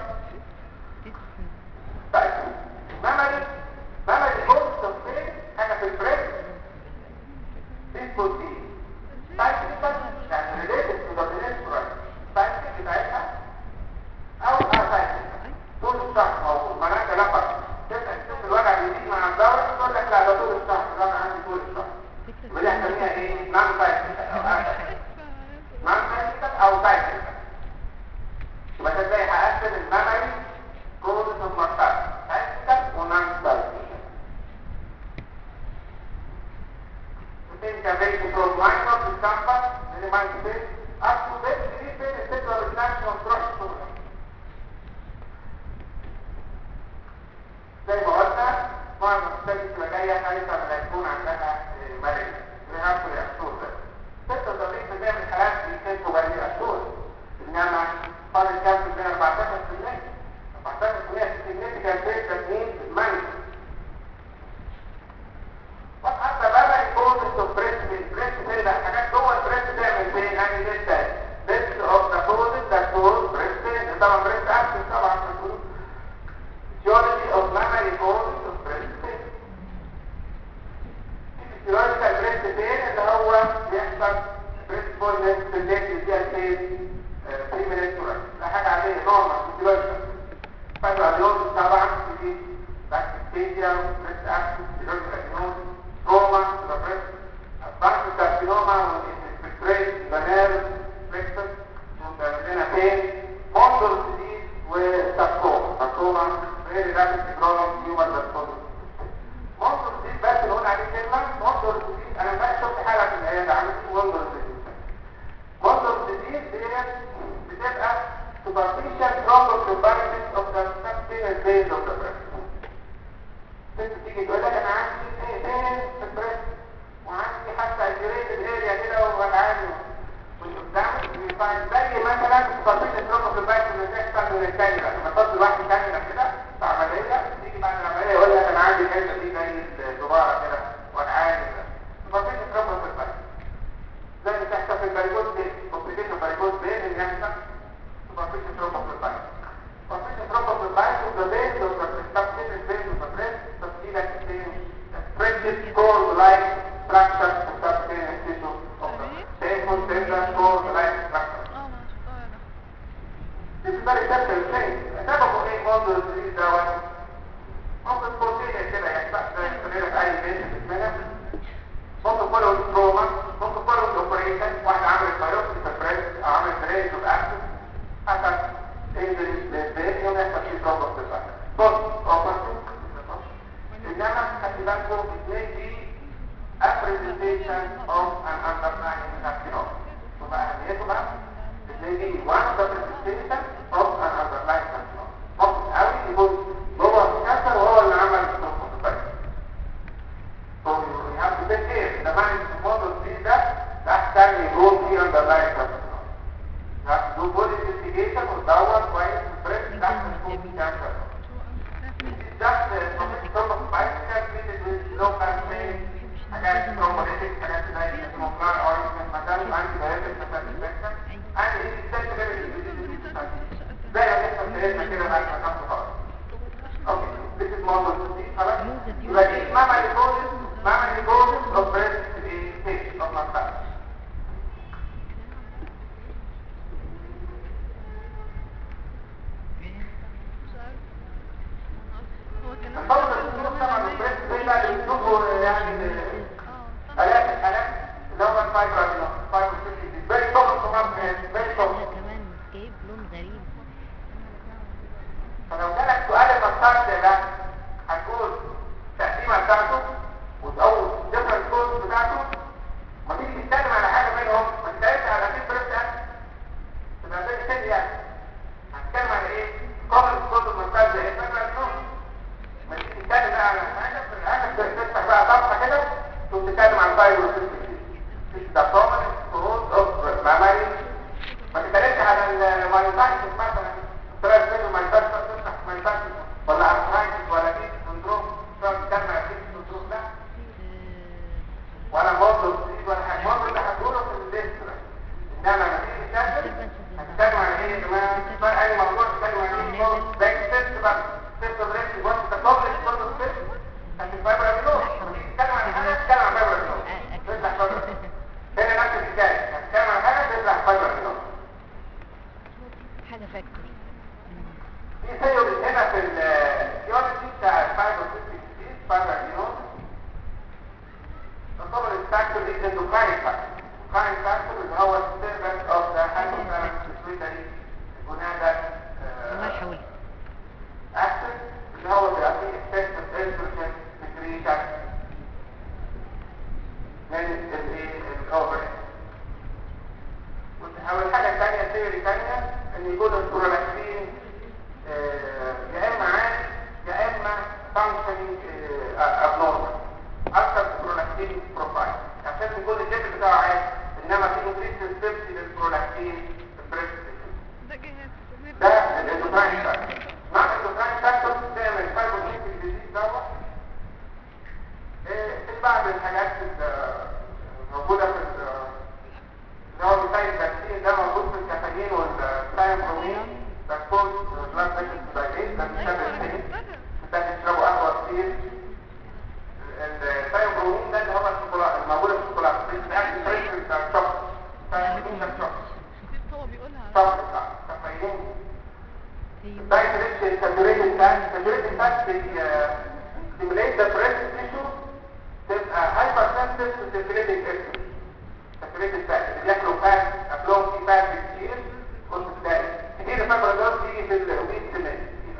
طيب مامري مامري بص تصفيق حاجة في البريست بيسكوت دي طيب كده يعني ريليتد تو ذا بريستورال طيب بتاعتها او اسايد طول الشهر موجود معناها كلام تبقى تشوف الوجع بيزيد مع الدورة تقول لك لا ده طول الشهر ده انا عندي طول الشهر ودي هنسميها ايه؟ نان سايد او اسايد نان سايد او سايد يبقى ده ازاي هقسم الميموري كود ثم ستارت سايكل ونان سايكل Think away from minor discomfort, minimize pain, up to bed, relief pain, etc. relaxation of throat زي ما قلنا معظم الستات بتبقى جايه خايفه من يكون عندها مرض ريهاب رياكتور ده 76% من الحالات بيكتبوا بقى رياكتور انما فاضل كام في المية 14% 14% significant rate that means money وحتى بقى الكورس اوف بريست البريست ده حاجات جوه البريست تعمل فين يعني لسه بريست اوف ذا كورس ذا كورس بريست طبعا بريست اكتف طبعا physiology of mammary causes of breast pain physiological breast pain اللي هو بيحصل breast fullness في الليل فيها البين بريمينيتورال ده حاجة عادية نورمال physiological فايبراليوز طبعا في باكتيريا بريست اكسس physiological news trauma to the breast advanced carcinoma والانفلتريت the nerve plexus وبيعمل لنا pain monster disease وساركوما ساركوما very rapid growing tumor that causes منظر جديد بس نقول عليه كلمة منظر جديد انا بقى شفت حالة في العيادة عملت منظر جديد منظر جديد ديت بتبقى superficial thrombophlebitis of the subcutaneous base of the breast ست تيجي تقول لك انا عندي فين في البريست وعندي حتى اجريتد اريا كده ووجعاني واللي قدامك بيبقى زي مثلا superficial thrombophlebitis اللي بتحصل من الكاميرا لما تحط واحد كاميرا كده في عملية تيجي بعد العملية يقول لك انا عندي الحته دي زي الدبارة كده وجعاني كده superficial thrombophlebitis زي اللي بتحصل في الباريكوز بين complication باريكوز بين اللي يحصل superficial thrombophlebitis superficial thrombophlebitis of the base of the subcutaneous base of the breast subcutaneous tissue stretches cord-like structure of subcutaneous tissue of the painful tender cord-like structure اه ما شفتها انا This is very simple thing. سببه ايه برضه الدليل دوت؟ ممكن بروتين كده يحصل زي ما في اي بيت في السنه ممكن فولو تروما ممكن فولو اوبريشن واحد عامل بايوبسي في البريست او عامل بريد اوف اكسس حسب انجري للبيت يوم يحصل فيه تروما في البريست بص اوبريشن انما خلي بالكم ازاي دي a presentation of an underlying carcinoma تبقى اهميته بقى ازاي دي one of the presentation of an underlying carcinoma ممكن قوي يكون هو الكسر وهو اللي عمل التروما في البريست So you have to take care. The man is supposed to see that last time he goes here on the line. You have to do good investigation وتدور كويس في اتكلمنا كده بعد ما كان خلاص اوكي this is model 2 خلاص يبقى دي اسمها مانيكوزس اسمها مانيكوزس of breast stage of massage هو كان الفرق الدكتور طبعا البريست زي بقى اللي بنشوفه يعني اه آلاف الآلاف اللي هو الفايبر الفايبر فيري كومن في مصر فيري كومن ده كمان جايب لون غريب فلو جالك سؤال المسار ده هتقول التقسيمه بتاعته وتقول ديفرنت كود بتاعته ما تيجي تتكلم على حاجه منهم ما تتكلمش على في بريست اكت تبقى زي كده يعني هتتكلم على ايه؟ كومن كود المسار ده ايه؟ فاكر النوم ما تيجي تتكلم بقى على حاجه في الاخر تفتح بقى صفحه كده تقوم تتكلم عن فايبر ده كومن كود اوف ماماري ما تتكلمش على المايوسايتس مثلا ثلاث منهم مايوسايتس تفتح مايوسايتس ولا ارثرايتس ولا دي سندروم تقعد تتكلم على دي سندروم لا ولا موضوع ولا حاجه الموضوع ده هتقوله في الليست بقى انما لما تيجي تتكلم هتتكلم عن ايه يا جماعه فرق اي موضوع تتكلم عن ايه زي الست بقى ست بريست وانت تكوبلش برضه الست عشان فايبر امينوز تتكلم عن حاجه تتكلم عن فايبر امينوز تفتح فايبر هنا نفس الحكايه هتتكلم عن حاجه تفتح فايبر امينوز حاجة فاكتوري في ثيوري هنا في الثيوري بتاع الفايبر سيستم فايبر امينوز تعتبر الفاكتور دي اندوكراين فاكتور اندوكراين فاكتور اللي هو السيرفنت اوف ذا هايبوثالامس بيتويتري جونادا الله يحولك اكسس اللي هو بيبقى فيه اكسسيف استروجين سكريشن من الايه الاوفري اول حاجه ثانيه ثيوري ثانيه ان يكون البرولاكتين آه، يا اما عالي يا اما فانكشنينج ابنورمال اكثر البرولاكتين بروفايل عشان يكون الليفل بتاعه عالي انما في انكريس سيفتي للبرولاكتين في البريست ده جهاز ده الاندوكراين فاكتور مع الاندوكراين فاكتور تعمل فايبروجينيك ديزيز دوت إيه، في بعض الحاجات ال- موجوده في ال- اللي هو بتاع الفاكسين ده موجود في الكافيين والثايمبرومين لاكتوز بلاد بريشر دايليت ده بيشتغل السنين ده بيشربوا قهوه كتير الثايمبرومين ده اللي هو الشوكولاته الموجود في الشوكولاته بيتعمل بريشر بتاع الشوكولاته ثايمبرومين ده الشوكولاته هو بيقولها شوكولاته بتاع كافيين ايوه Dietary saturated fat, saturated fat they uh, stimulate the breast tissue تبقى hypersensitive to circulating estrogen. Saturated fat اللي بياكلوا fat أكلهم فيه fat كتير كنت تلاقي كتير الفايبرات تيجي في الأوبيس سمنت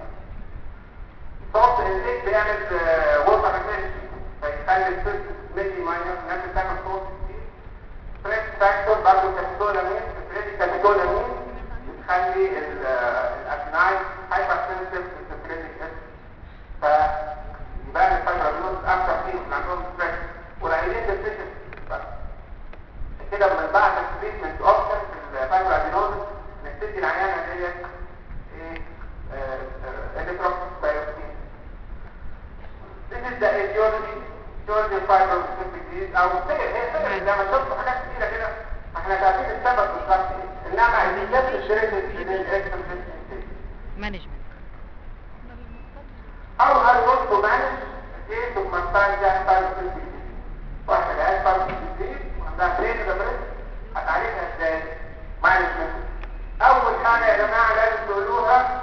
صوت الزيت بيعمل ووتر ريتنشن فيخلي السيست ملي ميه الناس بتاكل صوت كتير ستريس فاكتور برضه كابيتولامين سكريتي كابيتولامين بتخلي الابناي هايبر سنسيتيف للسكريتيك اس فيبان الفايبرنوز اكتر فيهم اللي عندهم ستريس قليلين السيستم بس كده من بعد التريتمنت اوبشن في الفايبر ادينوز انك تدي العيانه ديت ايه الكتروبايوتين This is the etiology etiology of fibrocystic disease او سير هي سير لما شفت حاجات كتيره كده احنا عارفين السبب بالظبط ايه انما عايزين نفس الشريط للاكسل مانجمنت ده المستقبل او هل نص مانج ايه ثم ترجع fibrocystic disease واحده جايه fibrocystic disease وعندها برين ده برين هتعالجها ازاي؟ مانجمنت اول حاجه يا جماعه لازم تقولوها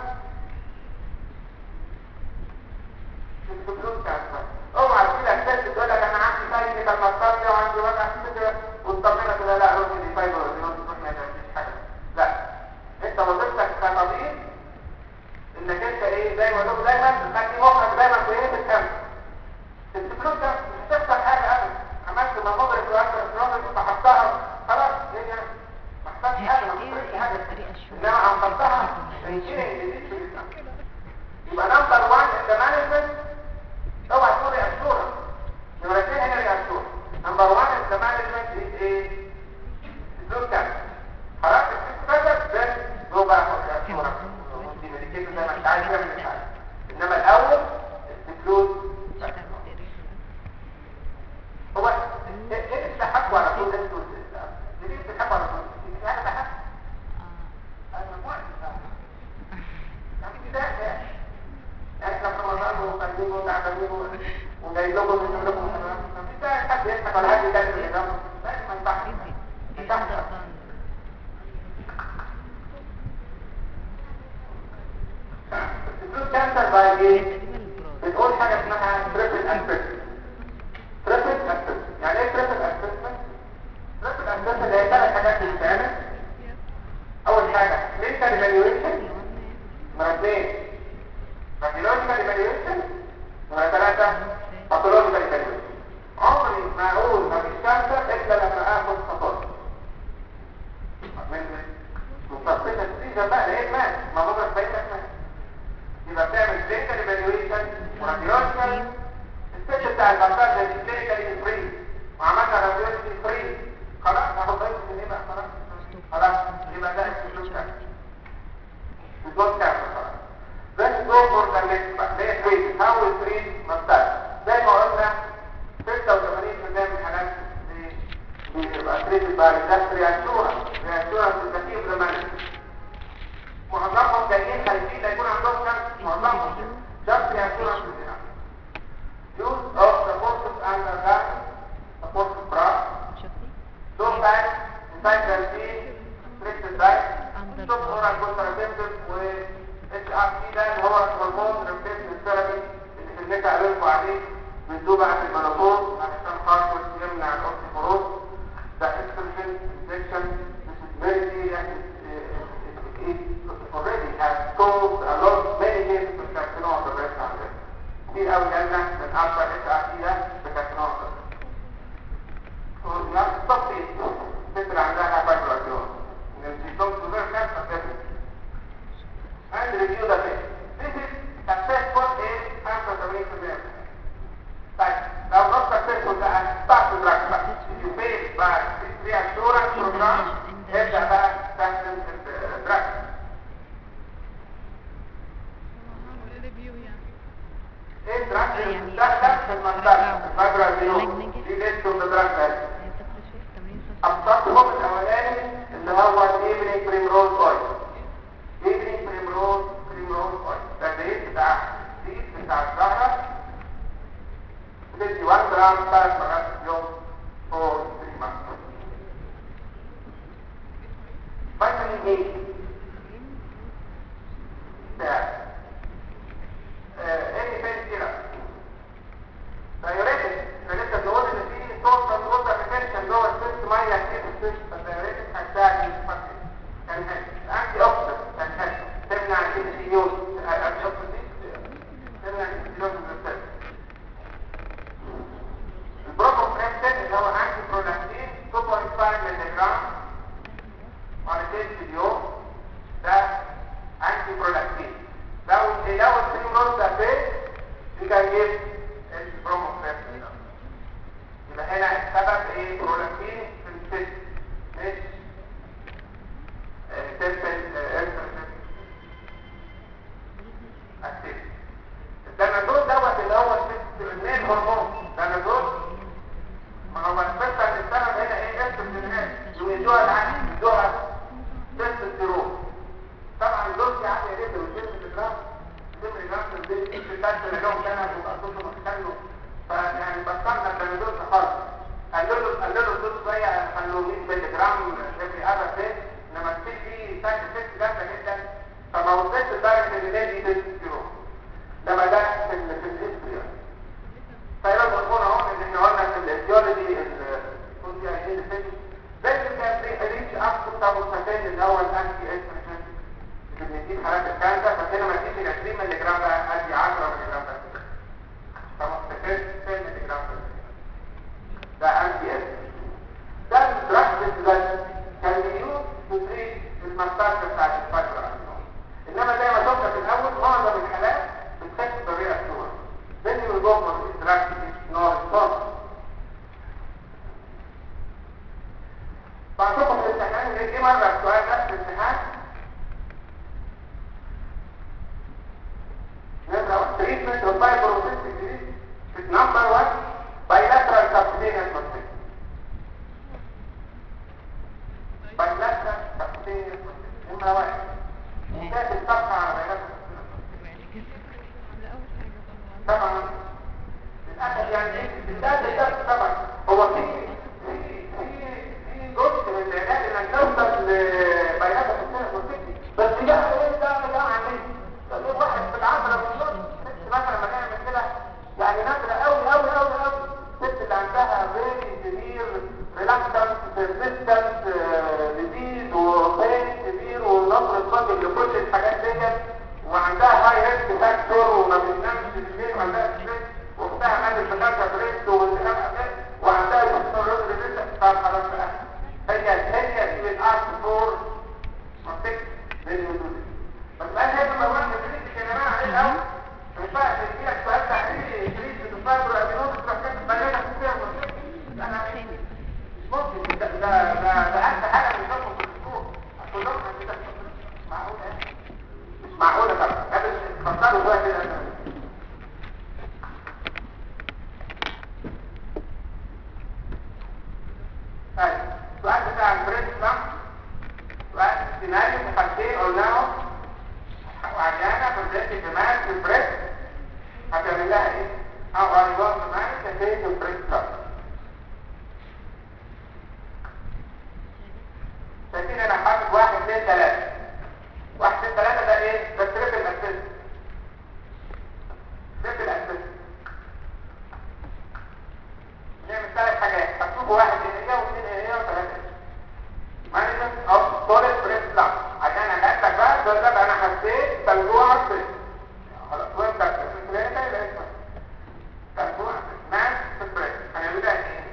الفلوس بتاعت اوعى كده الست تقول لك انا عندي فايده كان مصطفى وعندي وجع صدر والطبيعه تقول لا روحي دي فايبر ودي تروح ما تعملش حاجه لا انت وظيفتك كطبيب انك انت ايه زي ما قلت دايما تخلي مخك دايما في ايه بالكم الفلوس ده مش هتخسر حاجه ابدا عملت ممر في اخر النظر فحطها خلاص هي ما حصلش حاجه ما حصلش حاجه انما انقذتها الشيء يبقى نمبر 1 انت مانجمنت اوعى تقول رياسورة نمرة 2 هنا رياسورة نمبر 1 انت مانجمنت از ايه؟ الدور كام؟ خلاص الفكر ده جو بقى في رياسورة دي ميديكيشن زي ما انت عايز تعمل مش عارف انما الاول الفلوس هو ايه اللي بتحكوا على طول انتوا ليه بتحكوا على طول؟ انا بحكي انا مجموعة ده احنا في رمضان وخارجين وتعبانين وجاي لكم نجيب لكم حلويات مفيش داعي حد يضحك ولا حد يتكلم اللي جنبه لازم ما ينفعش ادي ما دي ينفعش اندر بان الفلوس كانسر باي ايه؟ تقريبا البراز بنقول حاجه اسمها تريبل اسبكت تريبل اسبكت يعني ايه تريبل اسبكت؟ تريبل اسبكت اللي هي ثلاث حاجات بتتعمل اول حاجه لينكر ايفالويشن نمرة اثنين راديولوجيكال ايفالويشن نمرة ثلاثة باثولوجيكال ايفالويشن عمري ما اقول مفيش كانسر الا لما اخد خطوات من مستقبلة السيجا بقى لقيت مات ما بقدر بيتك مات يبقى بتعمل كلينيكال ايفالويشن وراديولوجيكال الست بتاع البكتيريا دي كلينيكال فري وعملنا راديولوجي فري خلاص هاخد بالك من ايه بقى خلاص خلاص يبقى ده الفلوس It's not cancer خلاص Let's go for the next part. Let's treat. How we treat mustache. زي ما قلنا 86% من الحالات دي بيبقى treated by just reassurance. Reassurance is the key of the management. معظمهم جايين خايفين لا يكون عندهم كانسر معظمهم just reassurance is enough. Use of the forces under that supportive bra. شفتي Low fat, inside the restricted diet. Under Stop oral contraceptive و HRT ده اللي هو هرمون ريبليسمنت ثيرابي اللي في النت قالوا عليه بندوه بقى في المناطور علشان خاطر يمنع الاوستيوبروز ده استروجين انجكشن this is very serious it, it, it already has caused a lot many cases of carcinoma of the breast cancer كتير قوي جالنا من اكثر HRT ده بكارسينوما of the breast لا تصفي الست اللي عندها فايبروجيون ان الجيتوم تظهر كانسر definitely and review the test. This is successful in 85%. طيب لو not successful بقى start the drug بقى. If you fail by this reassurance program ابدأ بقى تستخدم الدراج. هعمل ريفيو يعني ايه الدراج اللي يعني بتستخدم في المنطقة الفايبروجيون؟ علاج دي ليست اوف ذا دراج ده. هي بتاخد شويه تمرين صح التطبيق الاولاني اللي هو الايفنينج بريمروز اويل ايفنينج بريمروز بريمروز اويل ده الزيت بتاع الزيت بتاع الزهره بتدي 1 جرام ثلاث مرات في اليوم فور 3 مانث فيتامين اي بتاع ايه فين كده دايوريتك احنا لسه بنقول ان في توتال ووتر ريتنشن جوه السيست ميه كتير في السيست فالدايوريتك هتساعد في الفصل كان انتي اوكسيدنت كان تمنع الانسيوز الانتي اوكسيدنت تمنع الانسيوز من السيست البروكوفريكتين اللي هو انتي برودكتين 2.5 مللي جرام مرتين في اليوم ده انتي برودكتين لو لو السيم نص ده فين يبقى يجيب البروموكريبتين يبقى هنا السبب ايه برولاكتين في الست مش سيمبل انترسيت اكتيفيتي الدنادول دوت اللي هو الست الميل هرمون الدنادول ما هو الفكره ان السبب هنا ايه استروجينات يدوها العكس يدوها تستوستيرون طبعا الدوز دي عاليه جدا والجسم بيتراح الجسم بيتراح في البيت في الدرس اللي لهم كان هيبقى صوته متخلف فيعني بطلنا البنادول خالص قللوا قللوا الدوز شويه خلوه 100 مللي جرام افري اذر داي انما الست دي سايد افكت جامده جدا فما وصلتش لدرجه ان دي تستوستيرون لما ده في ال في الهيستوري فيبقى هرمون اهو اللي احنا قلنا في الايديولوجي الكونتي عايزين الفيلم لازم كان ريتش اب تو سابوتاجين اللي هو الانتي استروجين اللي بنديه حالات الكانسر فهنا ما تجيش ال 20 مللي جرام بقى ادي 10 مللي جرام بس سابوتاجين 10 مللي جرام بس ده انتي استروجين ده الدراج ده كان بيوز تو تريت المسار بتاعت الفايبر انما زي ما شفنا في الاول معظم الحالات بتخف بطريقه سهله then you will go for this drug is no response فهشوفكم في الامتحان جه مره السؤال ده في الامتحان نبدا treatment of fibrosis is number one bilateral subcutaneous muscle bilateral subcutaneous muscle نمره واحد وكانت الصفحه على bilateral طبعا للاسف يعني ده ده ده طبعا هو في في في جزء من العلاج انك توصل لبيانات السنه والفكري بس ده ايه ده ده عملي طب واحد في العشرة بالظبط ست مثلا لما نعمل كده يعني نادرة قوي قوي قوي قوي الست اللي عندها فيري سيفير ريلاكتنت بيرسيستنت ديزيز وبين كبير ونظرة صدر لكل الحاجات ديت وعندها هاي ريسك فاكتور وما بتنامش بالليل وعندها ستريس واختها عندها بتاعتها بريست والتهاب أساس وعندها دكتور ريسك طب خلاص بقى هي هي دي الارت فور منطقة للوجود بس بقى هي لما واحد بريست يا جماعة عليه الأول ما ينفعش يجيلك سؤال تحليلي بريست بتفاجر أبينوز تفكر بيانات فيها منطقة أنا ممكن ده ده ده ده أحسن حاجة من شرطه في الأسبوع كلهم عندنا معقولة مش معقولة طبعا هذا خسروا بقى كده طيب السؤال بتاع البريد صح؟ سؤال سيناريو في حاجتين قلناهم وعجانة بريد جمال في البريد هتعمل لها ايه؟ او غالبا كمان كتير البريد صح شايفين انا حاطط واحد اثنين ثلاثة واحد اثنين ثلاثة ده ايه؟ ده تريبل اسيست تريبل اسيست نعمل ثلاث حاجات هتشوفوا واحد هنا واثنين هنا وثلاثة مانجمنت اوف ستورج بريس لا عشان اجهزك بقى ده ده انا حسيت تلجوع بريس خلاص وانت الكلينيكال يبقى اسمه تلجوع مان في بريس هنعملها ايه؟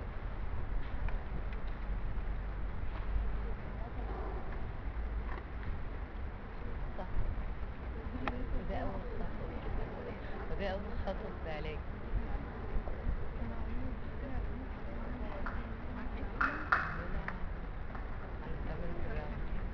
صح وده أول خطوة وده أول خطوة في العلاج هنستعمل الرياضة.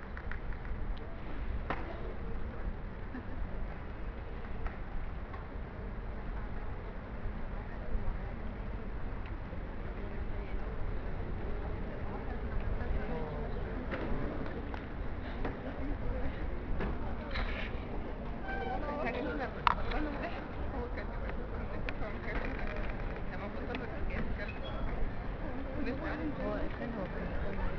هو كان هو كان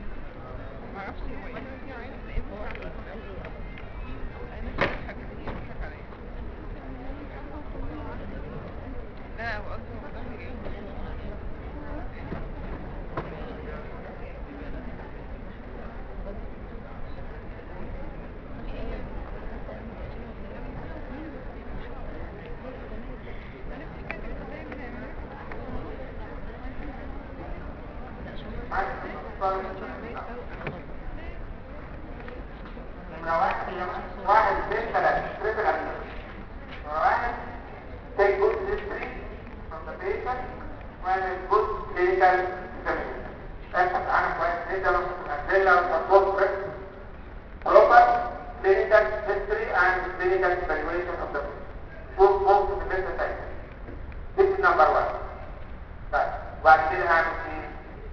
نمرة واحد واحد اثنين ثلاثة تريبل اسيست نمرة واحد take good history from the patient and good clinical examination ابحث عنها كويس جدا الأدلة والتطبيق proper clinical history and clinical evaluation of the patient شوف ممكن في البيت بتاعتك this is number one طيب وبعد كده هعمل ايه؟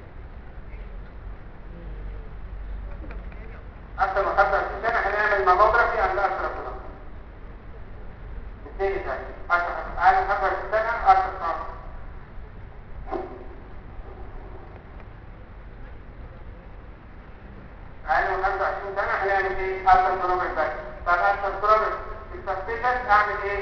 أكثر من 25 سنة هنعمل ماموجرافي عند أكثر من اثنين ثاني أكثر أقل من 25 سنة أكثر من أقل من 25 سنة هنعمل إيه؟ أكثر كيلومتر بس طب أكثر كيلومتر السسبيشن أعمل إيه؟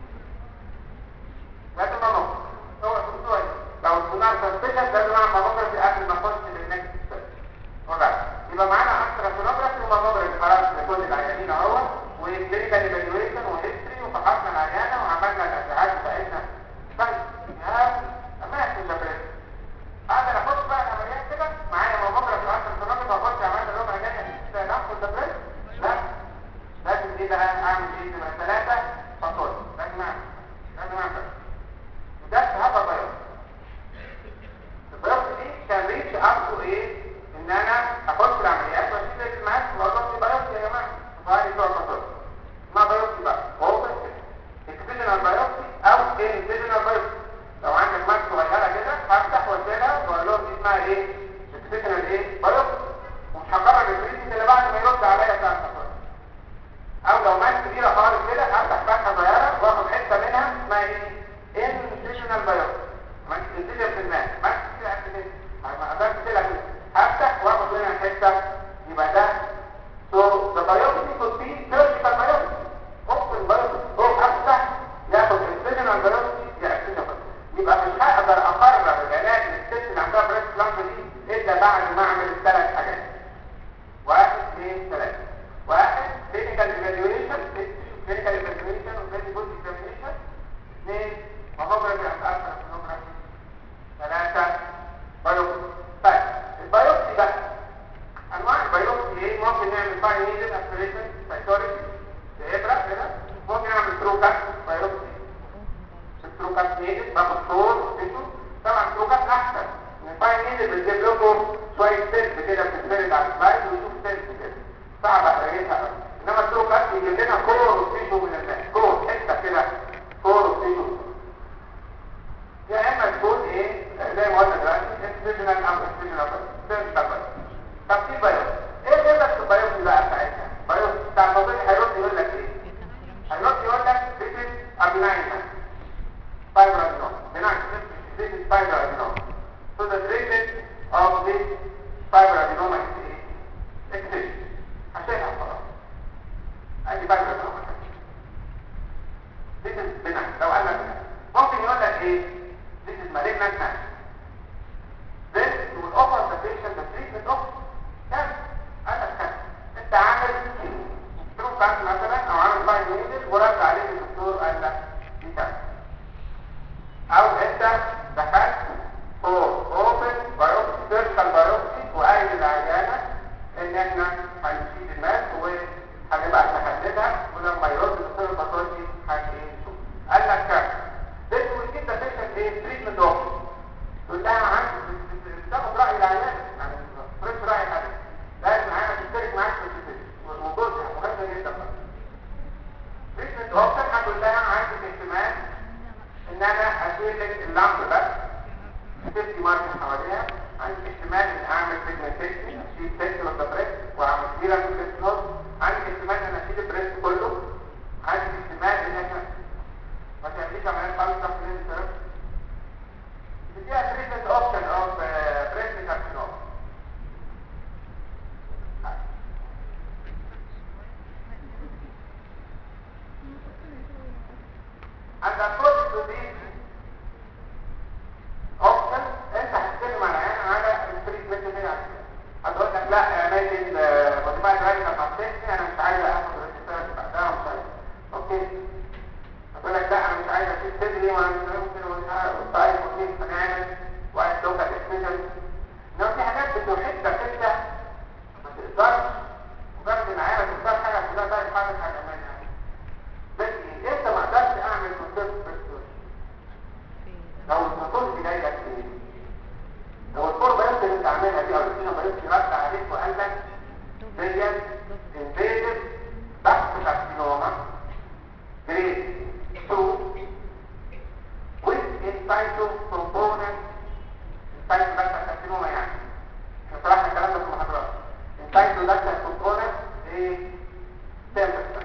لازم ماموجرافي هو الدكتور لو السونار سسبيشن لازم أعمل ماموجرافي قبل ما أخش للنكست ستيب alright يبقى معانا اكتر سونوجرافي وماموجرافي خلاص لكل العيانين اهو وكلينيكال ايفالويشن وهيستوري وفحصنا العيانه وعملنا الاشعاعات بتاعتنا طيب يا سمعت التبريد اقدر اخش بقى العمليات كده معايا ماموجرافي واكتر سونوجرافي واخش عملت ربع جايه نفس التبريد لا لازم ايه بقى اعمل ايه نمره ثلاثه فصول لازم اعمل لازم اعمل وده هذا بيض البيض دي كان ريتش اب تو ايه ان انا اخش العمليات واشيل الماس واقول لهم بايوبسي يا جماعه فهذه بتوع المطور ما بايوبسي بقى هو بس اكسبشنال بايوبسي او انسيجنال بايوبسي لو عندك ماس صغيره كده هفتح واشيلها واقول لهم دي اسمها ايه اكسبشنال ايه بايوبسي ومش هكرر البريسيس اللي بعد ما يرد عليا بتاع السفر او لو ماس كبيره خالص كده هفتح فتحه صغيره واخد حته منها اسمها اسمها ايه انسيشنال بايوبسي ما انسيشن في الماء ما كده قبل كده ما اقدرش كده افتح واخد منها حته يبقى ده So the biopsy could be surgical biopsy. Open biopsy. هو افتح ياخد incisional biopsy يا incisional يبقى مش هقدر اقرر العلاج للست اللي عندها بريست لامب دي الا بعد ما اعمل الثلاث حاجات. واحد اثنين ثلاثة. واحد clinical evaluation clinical evaluation و very good examination. اثنين mammography and ultrasonography. ثلاثة biopsy. طيب البيوبسي بقى انواع البيوبسي ايه ممكن نعمل باي نيدل اسبريشن سايتوريك ابره كده ممكن نعمل تروكات بيوبسي التروكات نيدل باخد صور وتيشو طبعا التروكات احسن من باي نيدل بتجيب لكم شويه سيلز كده بتتفرد على السلايد ويشوف سيلز كده صعب اقرايتها قوي انما التروكات بيجيب لنا كور وتيشو من الناس كور حته كده كور وتيشو يا اما تكون ايه زي ما قلنا دلوقتي انسيجنال او انسيجنال سيرجيكال طب في بايوس ايه اللي بس البايوس بقى بتاعتها بايوس بتاع النظري هيرد يقول لك ايه هيرد يقول لك this is a benign fibroadenoma benign this is fibroadenoma so the treatment of this fibroadenoma is ايه excision عشانها خلاص ادي fibroadenoma this is benign لو قال لك ممكن يقول لك ايه this is malignant mass then you will offer the patient the treatment of cancer هذا الكانسر انت عامل تروح بعد مثلا او عامل باين نيدل ورد عليه الدكتور قال لك دي كانسر او انت دخلت فور اوبن بايوبسي سيرجيكال بايوبسي وقايل للعيانه ان احنا هنشيل الماس وهنبقى نحددها ولما يرد الدكتور الباثولوجي هنشوف قال لك كانسر then we give the patient a treatment option تقول لها عندي بتاخد راي العيان يعني فريش راي العيان لازم العيان تشترك معاك في التدريب وجودها مهم جدا تريتمنت اوبشن هتقول لها عندي احتمال ان انا اشيل لك اللمب بس سيفتي ماركت حواليها عندي احتمال ان اعمل بيجمنتيشن اشيل سنتر اوف ذا بريست واعمل كبيره في البريست عندي احتمال ان اشيل البريست كله عندي احتمال ان احنا ما تعمليش عمليات خالص تحت الانترست فيها treatment option of uh, breast carcinoma. And according to this option, انت هتتكلم على العيان على التريتمنت اللي هي هتقول لك لا يا ماجد مجموعة العلاج ما تعطيني انا مش عايز اخد الريسيرش بعدها ومش عايز اوكي هتقول لك لا انا مش عايز اشيل صدري وانا ممكن والطيب اوكي هنعمل وعايز لوكال اكسبيشن لو في حاجات بتوحدك انت ما تقدرش مجرد ان عينك تختار حاجه كلها بقى حاجه حاجه منها بس انت ما قدرتش اعمل كونسيرت بريستول لو البطول جاي لك ايه لو الفورمه انت اللي انت عاملها دي او الفينا ما رد عليك وقال لك ديت انفيدد بحث كارسينوما جريد 2 with insitu component insitu dacta carcinoma يعني احنا شرحنا الكلام ده في المحاضرات insitu dacta component ايه 10%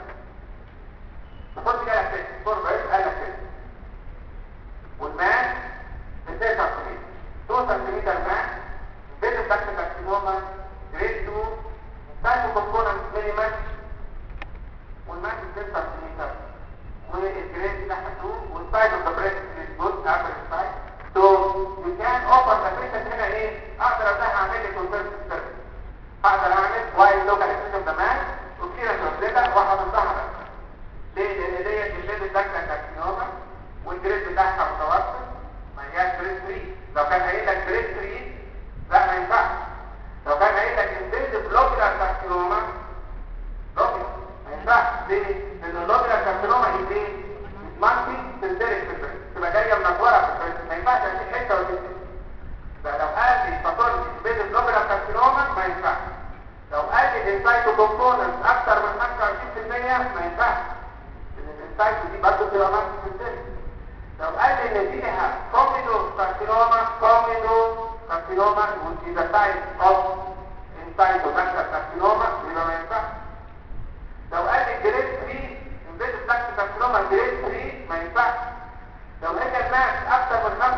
الفرد جاي لك كده الفرد بعيد قال لك كده والمان 2 سم 2 سم مان بين الدكتة كارسينوما جريد 2 insitu component minimal والمان 2 سم والجريد بتاعها 2 والسايد اوف ذا بريست از جود افريج سايد سو يو كان اوفر ذا بريست هنا ايه اقدر ابدا اعمل لي كونسيرت سيرفيس اقدر اعمل وايد لوكال اكسبشن كمان وكتير شغلتها وهحطها بس ليه لان ديت الجلد الدكتة كارسينوما والجريد بتاعها متوسط ما هياش بريست 3 لو كان قايل لك بريست 3 لا ما ينفعش لو كان قايل لك انتنسيف لوكال كارسينوما لوكال ما ينفعش ليه لان اللوكال كارسينوما هي ايه مالتي سنتريك في البريست تبقى جايه منوره في البريست ما ينفعش اشيل حته وتنزل يبقى لو قال لي باثولوجي بين اللوكال كارسينوما ما ينفعش لو قال لي الانسايتو كومبوننت اكتر من 25% ما ينفعش لان الانسايتو دي برضه بتبقى مالتي سنتريك لو قال لي ان فيها كوميدو كارسينوما كوميدو كارسينوما which is a type of insitu carcinoma يبقى ما ينفعش لو قال لي جريد 3 انفيد بلاك كارسينوما جريد 3 ما ينفعش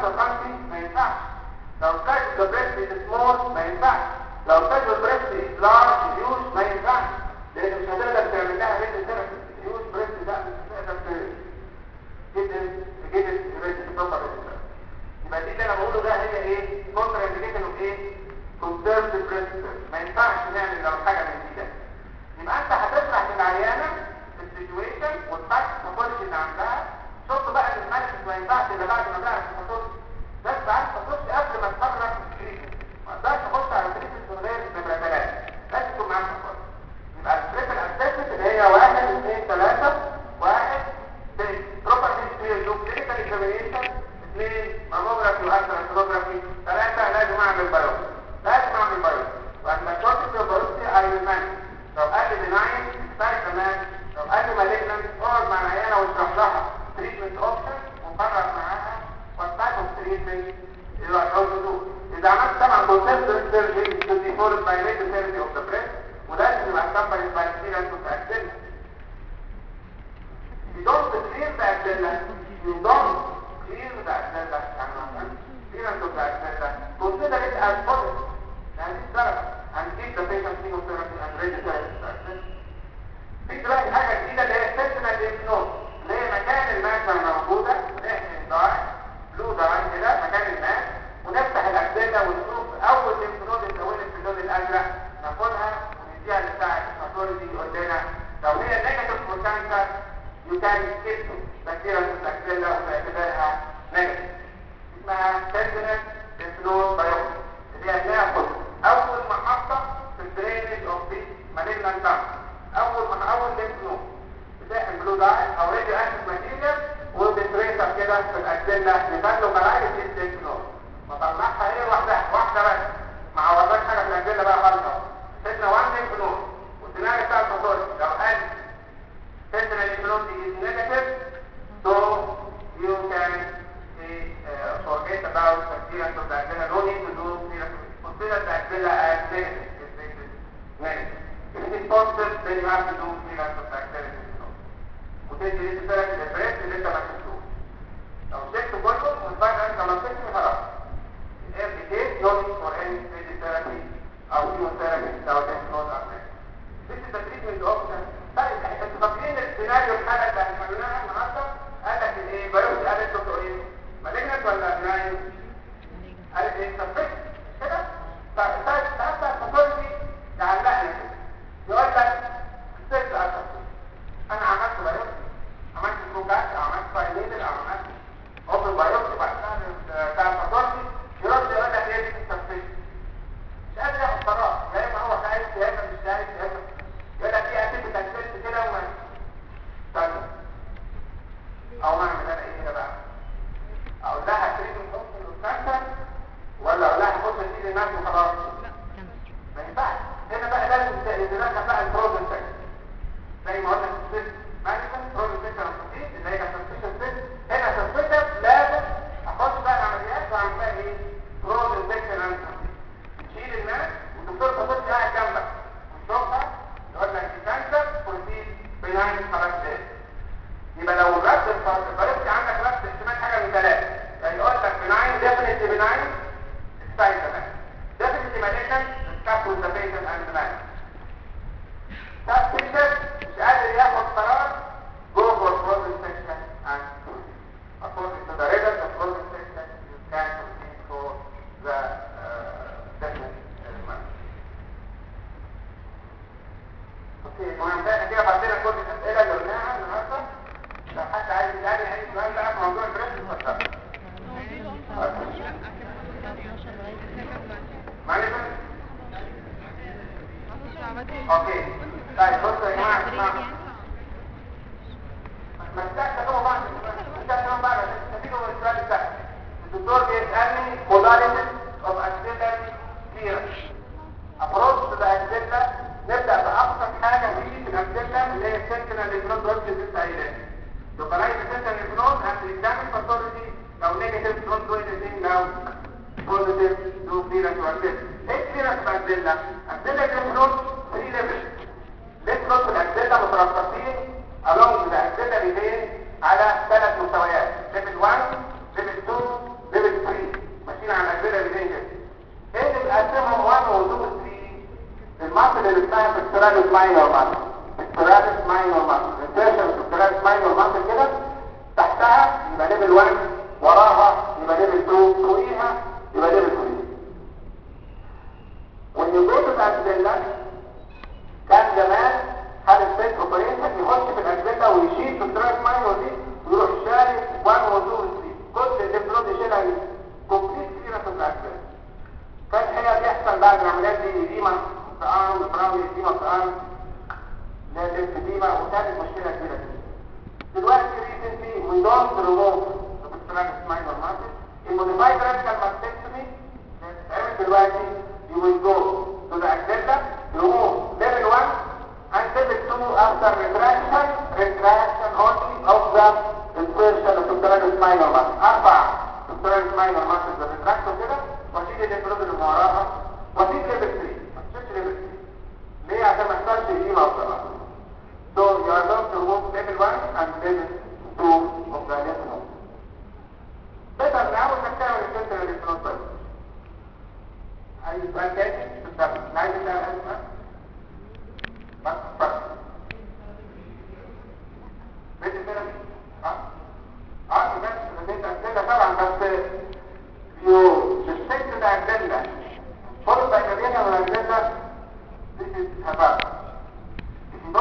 سكانتي ما ينفعش لو سايز ذا بريست سمول ما ينفعش لو سايز ذا بريست لارج هيوج ما ينفعش لان مش هتقدر تعمل لها ريد ثيرابي هيوج بريست ده مش هتقدر جدا جدا ريد بروبر يبقى دي اللي انا بقوله ده هي ايه كونتر انديكيشن اوف ايه كونسيرف بريست ما ينفعش نعمل لو حاجه من دي ده يبقى انت هتشرح للعيانه السيتويشن والفاكت الباثولوجي اللي عندها شوف بقى ان المانجمنت ما ينفعش الا بعد ما تعرف الباثولوجي بس عارف الباثولوجي قبل ما تقرر التريتمنت ما تقدرش تخش على التريتمنت من غير نمره ثلاثه لازم يكون معاك باثولوجي يبقى البريفر اسسمنت اللي هي واحد اثنين ثلاثه واحد بروبر هيستوري لوب كلينيكال اكزامينيشن اثنين ماموجرافي والتراسونوجرافي ثلاثه لازم اعمل بايوبسي لازم اعمل بايوبسي وعند شورت البايوبسي اي مانج لو قال لي بناين اكسباير كمان لو قال لي مالجنت اقعد مع العيانه واشرح لها تريتمنت اوبشن وقرر معاها what type of treatment you are going to do. إذا عملت طبعا conservative surgery should be followed by radiotherapy of the breast ولازم يبقى accompanied by clearance of the axilla. You don't clear the axilla, you don't clear the axilla يعني مثلا clearance of the axilla. Consider it as positive. يعني دي درجة and keep the patient chemotherapy and radiotherapy of the axilla. في دلوقتي حاجة جديدة اللي هي sentinel lymph node اللي هي مكان المادة الموجودة نحن داي بلو داي كده مكان الماء ونفتح الأجزاء ونشوف أول lymph node اتكونت في اللون الأزرق ناخدها ونديها لبتاع الباثولوجي يقول لنا لو هي نيجاتيف فور كانسر يو كان سكيب بكتيريا في الأجزاء وتعتبرها نيجاتيف اسمها sentinel lymph node biopsy اللي هي هناخد أول محطة في الدرينج اوف ذيس malignant cancer اول ما اول لينك نود بتاع بلو داي او راديو اكتيف ماتيريال وبتريسر كده في الاجزله نبان مراعي في لينك نود بطلعها ايه لوحدها واحده بس ما عوضناش حاجه في الاجزله بقى خالص سيبنا 1 لينك نود والسيناريو بتاع الفاصوليا لو قال سيبنا لينك نود is negative so you can uh, forget about the clearance of the axilla no need to do clearance consider the axilla as negative if it is negative If it is positive, then you have to do clearance of bacteria وتدي لسه ثلاث الابريس اللي انت ما شفتوش لو شفت كله وفجأة انت ما شفتش خلاص every case no need for any radiotherapy او chemotherapy without any node or This is the treatment option طيب انتوا فاكرين السيناريو الحالة اللي احنا عملناها النهارده قال لك الايه بايوسي قالت له ايه؟ مالجنت ولا بناين؟ قالت ايه؟ سبت كده؟ طيب طيب ساعتها الباثولوجي تعلقني كده يقول لك ست أشهر أنا عملت بايوبسي عملت بروجاكت أو عملت بايليتر أو عملت أوبن بايوبسي بعد كده بتاع الفاضلتي يرد يقول لك إيه دي التنفيذ مش قادر ياخد قرار يا إما هو خايف يا إما مش خايف يا إما يقول لك إيه أكيد تنفيذ كده وما طيب أو ما أعمل أنا إيه هنا بقى أقول لها تريد ممكن الكانسر ولا أقول لها خد تدي الناس وخلاص ما ينفعش هنا بقى لازم تدرسها بقى البروبلم سيكشن زي ما قلنا في السيست مانجمنت بروبلم سيكشن تخطيط اللي هي سسبشن سيست هنا سسبشن لازم اخش بقى العمليات واعمل بقى ايه بروبلم سيكشن اند تشيل الناس والدكتور تخش قاعد جنبك وتشوفها يقول لك دي كانسر بروتين بناين خلاص يبقى لو الرد الفرق عندك رد احتمال حاجه من ثلاثه يعني يقول لك بناين ديفينيتلي بناين ستايل كمان definitely malignant discuss with the patient and the man. That patient مش قادر ياخد قرار go for frozen section and according to the result of frozen section you can proceed for the uh, definite man. اوكي المهم ده كده بعدين كل الاسئله اللي قلناها النهارده لو حد عايز يعني اي سؤال بقى في موضوع البريس اتفضل. معلش اوكي طيب بصوا يا جماعه اسمعوا ما تستخدموا بعض ما تستخدموا بعض تستفيدوا من السؤال السهل الدكتور بيسالني modalities of axillary clearance approach to the axilla نبدا بابسط حاجه في الاكسيلا اللي هي السنتينال ليفرون دوت لسه قايلاه لوكالايز السنتينال ليفرون اند اكزامين باثولوجي لو نيجاتيف دونت دو انيثينج لو بوزيتيف دو كليرنس وارسيل ايه كليرنس باكسيلا اكسيلا ليفرون 3 ليفل ليفرون في الاكسيلا مترصصين along the axillary vein على ثلاث مستويات ليفل 1 ليفل 2 ليفل اللي اسمها سكتراليس ماينور ماسل سكتراليس ماينور ماسل انسيرشن سكتراليس ماينور ماسل كده تحتها يبقى ليفل 1 وراها يبقى ليفل 2 فوقيها يبقى ليفل 3 والنيوكوت الأكزيلا كان زمان هذا السيت اوبريشن يخش في الأكزيلا ويشيل في التراك ماينور دي ويروح شارك 1 و 2 و 3 كل اللي بنود يشيلها كومبليت كبيرة في الأكزيلا كان هي بيحصل بعد العمليات دي ديما في ارم براوي ديما في ارم لازم في ديما وكانت مشكلة كبيرة جدا دلوقتي ريسنتلي وي دونت ريموف التراك ماينور ماسل الموديفايد راديكال ماستكتومي بتتعمل دلوقتي you will go to the axilla, remove level 1 and level 2 after retraction, retraction only of the insertion of subterraneous minor muscle. أربع subterraneous minor muscles بالريتراكشن كده واشيل الانفلود اللي وراها واشيل level 3 ما تشيلش level 3 ليه؟ عشان ما يحصلش إديمة وصلاة. So you are going to remove level 1 and level 2 of the lymph node. Better now انك تعمل الفلتر الانفلود بس. اي سؤال تاني بالظبط عايز تعمل اي سؤال بس بس بيت الثيرابي اه اه بس بيت الثيرابي طبعا بس يو الشكل بتاع الجنة فرصة كبيرة من الجنة this is habab